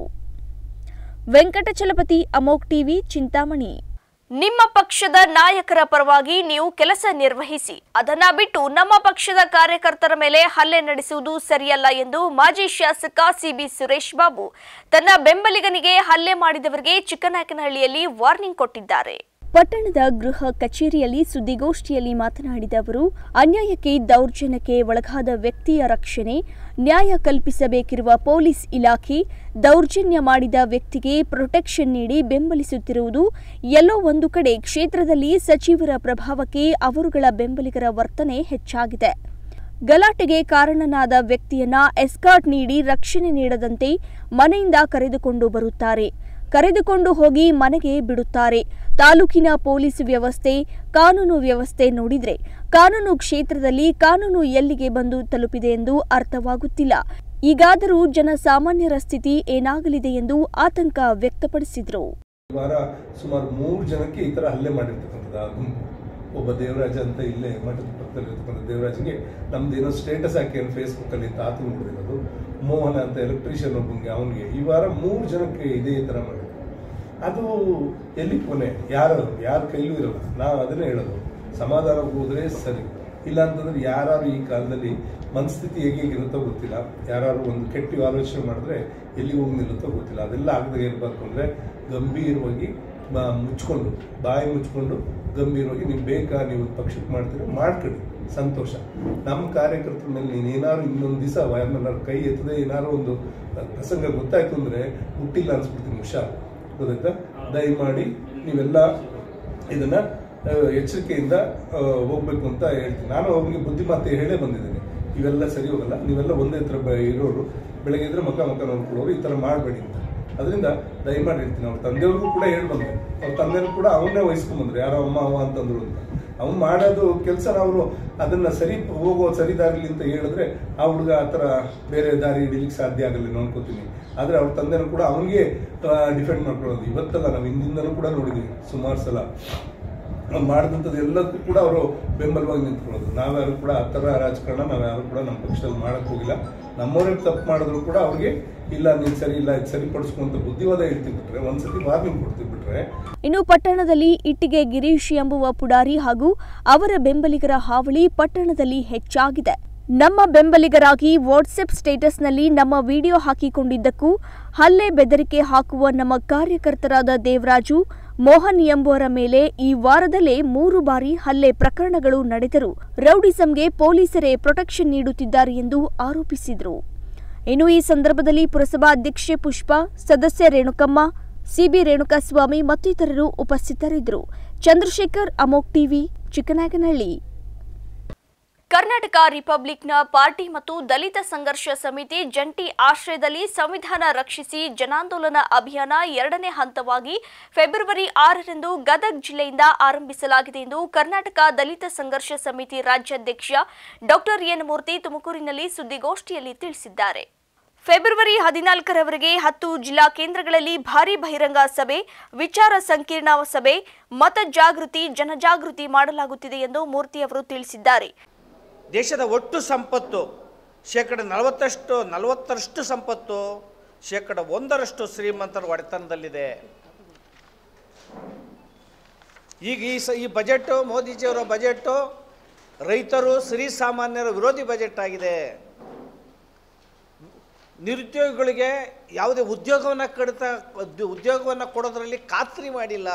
ವೆಂಕಟಚಲಪತಿ ಅಮೋಕ್ ಟಿವಿ ಚಿಂತಾಮಣಿ ನಿಮ್ಮ ಪಕ್ಷದ ನಾಯಕರ ಪರವಾಗಿ ನೀವು ಕೆಲಸ ನಿರ್ವಹಿಸಿ ಅದನ್ನ ಬಿಟ್ಟು ನಮ್ಮ ಪಕ್ಷದ ಕಾರ್ಯಕರ್ತರ ಮೇಲೆ ಹಲ್ಲೆ ನಡೆಸುವುದು ಸರಿಯಲ್ಲ ಎಂದು ಮಾಜಿ ಶಾಸಕ ಸಿಬಿ ಸುರೇಶ್ ಬಾಬು ತನ್ನ ಬೆಂಬಲಿಗನಿಗೆ ಹಲ್ಲೆ ಮಾಡಿದವರಿಗೆ ಚಿಕ್ಕನಾಯಕನಹಳ್ಳಿಯಲ್ಲಿ ವಾರ್ನಿಂಗ್ ಕೊಟ್ಟಿದ್ದಾರೆ ಪಟ್ಟಣದ ಗೃಹ ಕಚೇರಿಯಲ್ಲಿ ಸುದ್ದಿಗೋಷ್ಠಿಯಲ್ಲಿ ಮಾತನಾಡಿದ ಅವರು ಅನ್ಯಾಯಕ್ಕೆ ದೌರ್ಜನ್ಯಕ್ಕೆ ಒಳಗಾದ ವ್ಯಕ್ತಿಯ ರಕ್ಷಣೆ ನ್ಯಾಯ ಕಲ್ಪಿಸಬೇಕಿರುವ ಪೊಲೀಸ್ ಇಲಾಖೆ ದೌರ್ಜನ್ಯ ಮಾಡಿದ ವ್ಯಕ್ತಿಗೆ ಪ್ರೊಟೆಕ್ಷನ್ ನೀಡಿ ಬೆಂಬಲಿಸುತ್ತಿರುವುದು ಎಲ್ಲೋ ಒಂದು ಕಡೆ ಕ್ಷೇತ್ರದಲ್ಲಿ ಸಚಿವರ ಪ್ರಭಾವಕ್ಕೆ ಅವರುಗಳ ಬೆಂಬಲಿಗರ ವರ್ತನೆ ಹೆಚ್ಚಾಗಿದೆ ಗಲಾಟೆಗೆ ಕಾರಣನಾದ ವ್ಯಕ್ತಿಯನ್ನ ಎಸ್ಕಾರ್ಟ್ ನೀಡಿ ರಕ್ಷಣೆ ನೀಡದಂತೆ ಮನೆಯಿಂದ ಕರೆದುಕೊಂಡು ಬರುತ್ತಾರೆ ಕರೆದುಕೊಂಡು ಹೋಗಿ ಮನೆಗೆ ಬಿಡುತ್ತಾರೆ ತಾಲೂಕಿನ ಪೊಲೀಸ್ ವ್ಯವಸ್ಥೆ ಕಾನೂನು ವ್ಯವಸ್ಥೆ ನೋಡಿದ್ರೆ ಕಾನೂನು ಕ್ಷೇತ್ರದಲ್ಲಿ ಕಾನೂನು ಎಲ್ಲಿಗೆ ಬಂದು ತಲುಪಿದೆ ಎಂದು ಅರ್ಥವಾಗುತ್ತಿಲ್ಲ ಈಗಾದರೂ ಜನಸಾಮಾನ್ಯರ ಸ್ಥಿತಿ ಏನಾಗಲಿದೆ ಎಂದು ಆತಂಕ ವ್ಯಕ್ತಪಡಿಸಿದರು ವಾರ ಸುಮಾರು ಮೂರು ಜನಕ್ಕೆ ಈ ಥರ ಹಲ್ಲೆ ಮಾಡಿರ್ತಕ್ಕಂಥದ್ದು ಆ ಗುಂಪು ಒಬ್ಬ ದೇವರಾಜ ಅಂತ ಇಲ್ಲೇ ಮಠದ ಪಕ್ಕದಲ್ಲಿ ಇರ್ತಕ್ಕಂಥ ದೇವರಾಜ್ಗೆ ನಮ್ದೇನೋ ಸ್ಟೇಟಸ್ ಹಾಕಿ ಏನು ಫೇಸ್ಬುಕ್ಕಲ್ಲಿ ತಾತು ನೋಡಿರೋದು ಮೋಹನ ಅಂತ ಎಲೆಕ್ಟ್ರಿಷಿಯನ್ ಒಬ್ಬನಿಗೆ ಅವನಿಗೆ ಈ ವಾರ ಮೂರು ಜನಕ್ಕೆ ಇದೇ ಥರ ಮಾಡಿದ್ರು ಅದು ಎಲ್ಲಿ ಕೊನೆ ಯಾರು ಯಾರ ಕೈಲೂ ಇರಲ್ಲ ನಾವು ಅದನ್ನೇ ಹೇಳೋದು ಸಮಾಧಾನಕ್ಕೆ ಹೋದ್ರೆ ಸರಿ ಇಲ್ಲ ಅಂತಂದ್ರೆ ಯಾರು ಈ ಕಾಲದಲ್ಲಿ ಮನಸ್ಥಿತಿ ಹೇಗೆ ಹೇಗಿರುತ್ತೋ ಗೊತ್ತಿಲ್ಲ ಯಾರು ಒಂದು ಕೆಟ್ಟ ಆಲೋಚನೆ ಮಾಡಿದ್ರೆ ಎಲ್ಲಿ ಹೋಗಿ ನಿಲ್ಲುತ್ತೋ ಗೊತ್ತಿಲ್ಲ ಅದೆಲ್ಲ ಆಗದೆ ಇರಬೇಕು ಅಂದರೆ ಗಂಭೀರವಾಗಿ ಬ- ಮುಚ್ಕೊಂಡು ಬಾಯಿ ಮುಚ್ಕೊಂಡು ಗಂಭೀರವಾಗಿ ನೀವು ಬೇಕಾ ನೀವು ಪಕ್ಷಕ್ಕೆ ಮಾಡ್ತೀರ ಮಾಡ್ಕೊಳ್ಳಿ ಸಂತೋಷ ನಮ್ಮ ಕಾರ್ಯಕರ್ತರ ಮೇಲೆ ನೀನು ಏನಾದ್ರು ಇನ್ನೊಂದು ದಿವಸ ಯಾರನ್ನಾರು ಕೈ ಎತ್ತದೆ ಏನಾದ್ರು ಒಂದು ಪ್ರಸಂಗ ಗೊತ್ತಾಯ್ತು ಅಂದರೆ ಹುಟ್ಟಿಲ್ಲ ಅನ್ಸ್ಬಿಡ್ತೀನಿ ಹುಷಾರು ಗೊತ್ತಾಯ್ತಾ ದಯಮಾಡಿ ನೀವೆಲ್ಲ ಇದನ್ನ ಆ, ಎಚ್ಚರಿಕೆಯಿಂದ ಆ, ಹೋಗ್ಬೇಕು ಅಂತ ಹೇಳ್ತೀನಿ ನಾನು ಅವ್ರಿಗೆ ಬುದ್ಧಿಮಾತೆ ಹೇಳೇ ಬಂದಿದ್ದೀನಿ ಇವೆಲ್ಲ ಸರಿ ಹೋಗಲ್ಲ ನೀವೆಲ್ಲ ಒಂದೇ ಹತ್ರ ಬ- ಇರೋರು ಬೆಳಗ್ಗೆ ಇದ್ರೆ ಮಕ್ಕ ಮಕ್ಕ ನೋಡ್ಕೊಳ್ಳೋರು ಈ ಥರ ಮಾಡಬೇಡಿ ಅಂತ ಅದರಿಂದ ದಯಮಾಡಿ ಹೇಳ್ತೀನಿ ಅವ್ರ ತಂದೆಯವ್ರಿಗೂ ಕೂಡ ಹೇಳಿ ಬಂದೆ ಅವ್ರ ತಂದೆಯವರು ಕೂಡ ಅವನ್ನೇ ವಹಿಸ್ಕೊಂಬಂದ್ರು ಯಾರೋ ಅಮ್ಮ ಅವ ಅಂತಂದ್ರು ಅಂತ ಅವ್ನು ಮಾಡೋದು ಕೆಲಸ ಅವರು ಅದನ್ನ ಸರಿ ಹೋಗೋ ಸರಿ ದಾರಿಲಿ ಅಂತ ಹೇಳಿದ್ರೆ ಆ ಹುಡುಗ ಆ ಥರ ಬೇರೆ ದಾರಿ ಹಿಡಿಲಿಕ್ಕೆ ಸಾಧ್ಯ ಆಗಲ್ಲ ಅನ್ಕೋತೀನಿ ಆದರೆ ಅವ್ರ ತಂದೆನೂ ಕೂಡ ಅವನಿಗೆ ಡಿಫೆಂಡ್ ಮಾಡ್ಕೊಳ್ಳೋದು ಇವತ್ತಲ್ಲ ನಾವು ಹಿಂದಿಂದನೂ ಕೂಡ ನೋಡಿದ್ದೀವಿ ಸುಮಾರು ಸಲ ನಾವು ಮಾಡಿದಂಥದ್ದು ಎಲ್ಲದಕ್ಕೂ ಕೂಡ ಅವರು ಬೆಂಬಲವಾಗಿ ನಿಂತ್ಕೊಳ್ಳೋದು ನಾವ್ಯಾರು ಕೂಡ ಆ ಥರ ರಾಜಕಾರಣ ನಾವ್ಯಾರು ಕೂಡ ನಮ್ಮ ಪಕ್ಷದಲ್ಲಿ ಮಾಡಕ್ ಹೋಗಿಲ್ಲ ನಮ್ಮವರೇ ತಪ್ಪು ಮಾಡಿದ್ರು ಕೂಡ ಅವ್ರಿಗೆ ಇಲ್ಲ ನೀನು ಸರಿ ಇಲ್ಲ ಇದು ಸರಿಪಡಿಸ್ಕೊಂತ ಬುದ್ಧಿವಾದ ಹೇಳ್ತಿಬಿಟ್ರೆ ಒಂದ್ಸತಿ ವಾರ್ನಿಂಗ್ ಕೊಡ್ತಿಬಿಟ್ರೆ ಇನ್ನು ಪಟ್ಟಣದಲ್ಲಿ ಇಟ್ಟಿಗೆ ಗಿರೀಶ್ ಎಂಬುವ ಪುಡಾರಿ ಹಾಗೂ ಅವರ ಬೆಂಬಲಿಗರ ಹಾವಳಿ ಪಟ್ಟಣದಲ್ಲಿ ಹೆಚ್ಚಾಗಿದೆ ನಮ್ಮ ಬೆಂಬಲಿಗರಾಗಿ ವಾಟ್ಸೆಪ್ ಸ್ಟೇಟಸ್ನಲ್ಲಿ ನಮ್ಮ ವಿಡಿಯೋ ಹಾಕಿಕೊಂಡಿದ್ದಕ್ಕೂ ಹಲ್ಲೆ ಬೆದರಿಕೆ ಹಾಕುವ ನಮ್ಮ ಕಾರ್ಯಕರ್ತರಾದ ದೇವರಾಜು ಮೋಹನ್ ಎಂಬುವರ ಮೇಲೆ ಈ ವಾರದಲ್ಲೇ ಮೂರು ಬಾರಿ ಹಲ್ಲೆ ಪ್ರಕರಣಗಳು ನಡೆದರೂ ರೌಡಿಸಂಗೆ ಪೊಲೀಸರೇ ಪ್ರೊಟೆಕ್ಷನ್ ನೀಡುತ್ತಿದ್ದಾರೆ ಎಂದು ಆರೋಪಿಸಿದರು ಇನ್ನು ಈ ಸಂದರ್ಭದಲ್ಲಿ ಪುರಸಭಾ ಅಧ್ಯಕ್ಷೆ ಪುಷ್ಪ ಸದಸ್ಯ ರೇಣುಕಮ್ಮ ಸಿಬಿ ರೇಣುಕಾಸ್ವಾಮಿ ಮತ್ತಿತರರು ಉಪಸ್ಥಿತರಿದ್ದರು ಚಂದ್ರಶೇಖರ್ ಅಮೋಕ್ ಟಿವಿ ಚಿಕ್ಕನಾಗನಹಳ್ಳಿ ಕರ್ನಾಟಕ ರಿಪಬ್ಲಿಕ್ನ ಪಾರ್ಟಿ ಮತ್ತು ದಲಿತ ಸಂಘರ್ಷ ಸಮಿತಿ ಜಂಟಿ ಆಶ್ರಯದಲ್ಲಿ ಸಂವಿಧಾನ ರಕ್ಷಿಸಿ ಜನಾಂದೋಲನ ಅಭಿಯಾನ ಎರಡನೇ ಹಂತವಾಗಿ ಫೆಬ್ರವರಿ ಆರರಂದು ಗದಗ್ ಜಿಲ್ಲೆಯಿಂದ ಆರಂಭಿಸಲಾಗಿದೆ ಎಂದು ಕರ್ನಾಟಕ ದಲಿತ ಸಂಘರ್ಷ ಸಮಿತಿ ರಾಜ್ಯಾಧ್ಯಕ್ಷ ಡಾಕ್ಟರ್ ಎನ್ ಮೂರ್ತಿ ತುಮಕೂರಿನಲ್ಲಿ ಸುದ್ದಿಗೋಷ್ಠಿಯಲ್ಲಿ ತಿಳಿಸಿದ್ದಾರೆ ಫೆಬ್ರವರಿ ಹದಿನಾಲ್ಕರವರೆಗೆ ಹತ್ತು ಜಿಲ್ಲಾ ಕೇಂದ್ರಗಳಲ್ಲಿ ಭಾರಿ ಬಹಿರಂಗ ಸಭೆ ವಿಚಾರ ಸಂಕಿರಣ ಸಭೆ ಮತ ಜಾಗೃತಿ ಜನಜಾಗೃತಿ ಮಾಡಲಾಗುತ್ತಿದೆ ಎಂದು ಮೂರ್ತಿ ಅವರು ತಿಳಿಸಿದ್ದಾರೆ ದೇಶದ ಒಟ್ಟು ಸಂಪತ್ತು ಶೇಕಡ ನಲವತ್ತಷ್ಟು ನಲವತ್ತರಷ್ಟು ಸಂಪತ್ತು ಶೇಕಡ ಒಂದರಷ್ಟು ಶ್ರೀಮಂತರ ಒಡೆತನದಲ್ಲಿದೆ ಈಗ ಈ ಸ ಈ ಬಜೆಟು ಮೋದಿಜಿಯವರ ಬಜೆಟು ರೈತರು ಶ್ರೀಸಾಮಾನ್ಯರ ವಿರೋಧಿ ಬಜೆಟ್ ಆಗಿದೆ ನಿರುದ್ಯೋಗಿಗಳಿಗೆ ಯಾವುದೇ ಉದ್ಯೋಗವನ್ನು ಕಡಿತ ಉದ್ಯೋಗವನ್ನು ಕೊಡೋದ್ರಲ್ಲಿ ಖಾತ್ರಿ ಮಾಡಿಲ್ಲ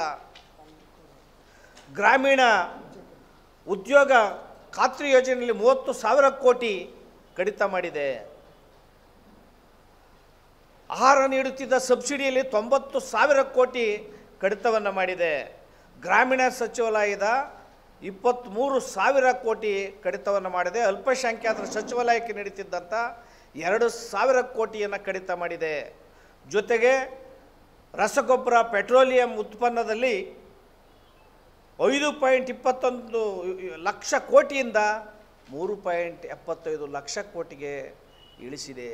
ಗ್ರಾಮೀಣ ಉದ್ಯೋಗ ಖಾತ್ರಿ ಯೋಜನೆಯಲ್ಲಿ ಮೂವತ್ತು ಸಾವಿರ ಕೋಟಿ ಕಡಿತ ಮಾಡಿದೆ ಆಹಾರ ನೀಡುತ್ತಿದ್ದ ಸಬ್ಸಿಡಿಯಲ್ಲಿ ತೊಂಬತ್ತು ಸಾವಿರ ಕೋಟಿ ಕಡಿತವನ್ನು ಮಾಡಿದೆ ಗ್ರಾಮೀಣ ಸಚಿವಾಲಯದ ಇಪ್ಪತ್ತ್ಮೂರು ಸಾವಿರ ಕೋಟಿ ಕಡಿತವನ್ನು ಮಾಡಿದೆ ಅಲ್ಪಸಂಖ್ಯಾತರ ಸಚಿವಾಲಯಕ್ಕೆ ನೀಡುತ್ತಿದ್ದಂಥ ಎರಡು ಸಾವಿರ ಕೋಟಿಯನ್ನು ಕಡಿತ ಮಾಡಿದೆ ಜೊತೆಗೆ ರಸಗೊಬ್ಬರ ಪೆಟ್ರೋಲಿಯಂ ಉತ್ಪನ್ನದಲ್ಲಿ ಐದು ಪಾಯಿಂಟ್ ಇಪ್ಪತ್ತೊಂದು ಲಕ್ಷ ಕೋಟಿಯಿಂದ ಮೂರು ಪಾಯಿಂಟ್ ಎಪ್ಪತ್ತೈದು ಲಕ್ಷ ಕೋಟಿಗೆ ಇಳಿಸಿದೆ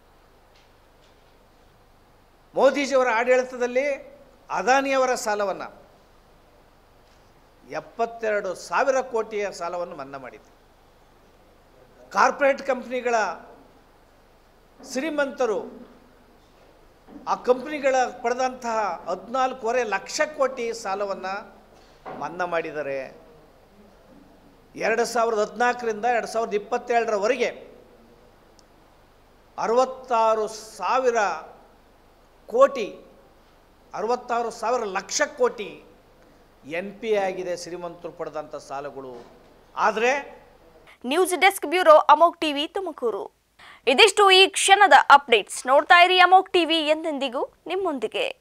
ಮೋದಿಜಿಯವರ ಆಡಳಿತದಲ್ಲಿ ಅದಾನಿಯವರ ಸಾಲವನ್ನು ಎಪ್ಪತ್ತೆರಡು ಸಾವಿರ ಕೋಟಿಯ ಸಾಲವನ್ನು ಮನ್ನಾ ಮಾಡಿದೆ ಕಾರ್ಪೊರೇಟ್ ಕಂಪ್ನಿಗಳ ಶ್ರೀಮಂತರು ಆ ಕಂಪ್ನಿಗಳ ಪಡೆದಂತಹ ಹದಿನಾಲ್ಕೂವರೆ ಲಕ್ಷ ಕೋಟಿ ಸಾಲವನ್ನು ಮನ್ನಾ ಮಾಡಿದ್ದಾರೆ ಎರಡು ಸಾವಿರದ ಹದಿನಾಲ್ಕರಿಂದ ಎರಡು ಸಾವಿರದ ಇಪ್ಪತ್ತೆರಡರವರೆಗೆ ಅರವತ್ತಾರು ಸಾವಿರ ಕೋಟಿ ಅರವತ್ತಾರು ಸಾವಿರ ಲಕ್ಷ ಕೋಟಿ ಎನ್ ಪಿ ಆಗಿದೆ ಶ್ರೀಮಂತರು ಪಡೆದಂಥ ಸಾಲಗಳು ಆದರೆ news desk bureau Amok TV Tumakuru ಇದಿಷ್ಟು ಈ ಕ್ಷಣದ ಅಪ್ಡೇಟ್ಸ್ ನೋಡ್ತಾ ಇರಿ ಅಮೋಕ್ ಟಿವಿ ಎಂದೆಂದಿಗೂ ನಿಮ್ಮೊಂದಿಗೆ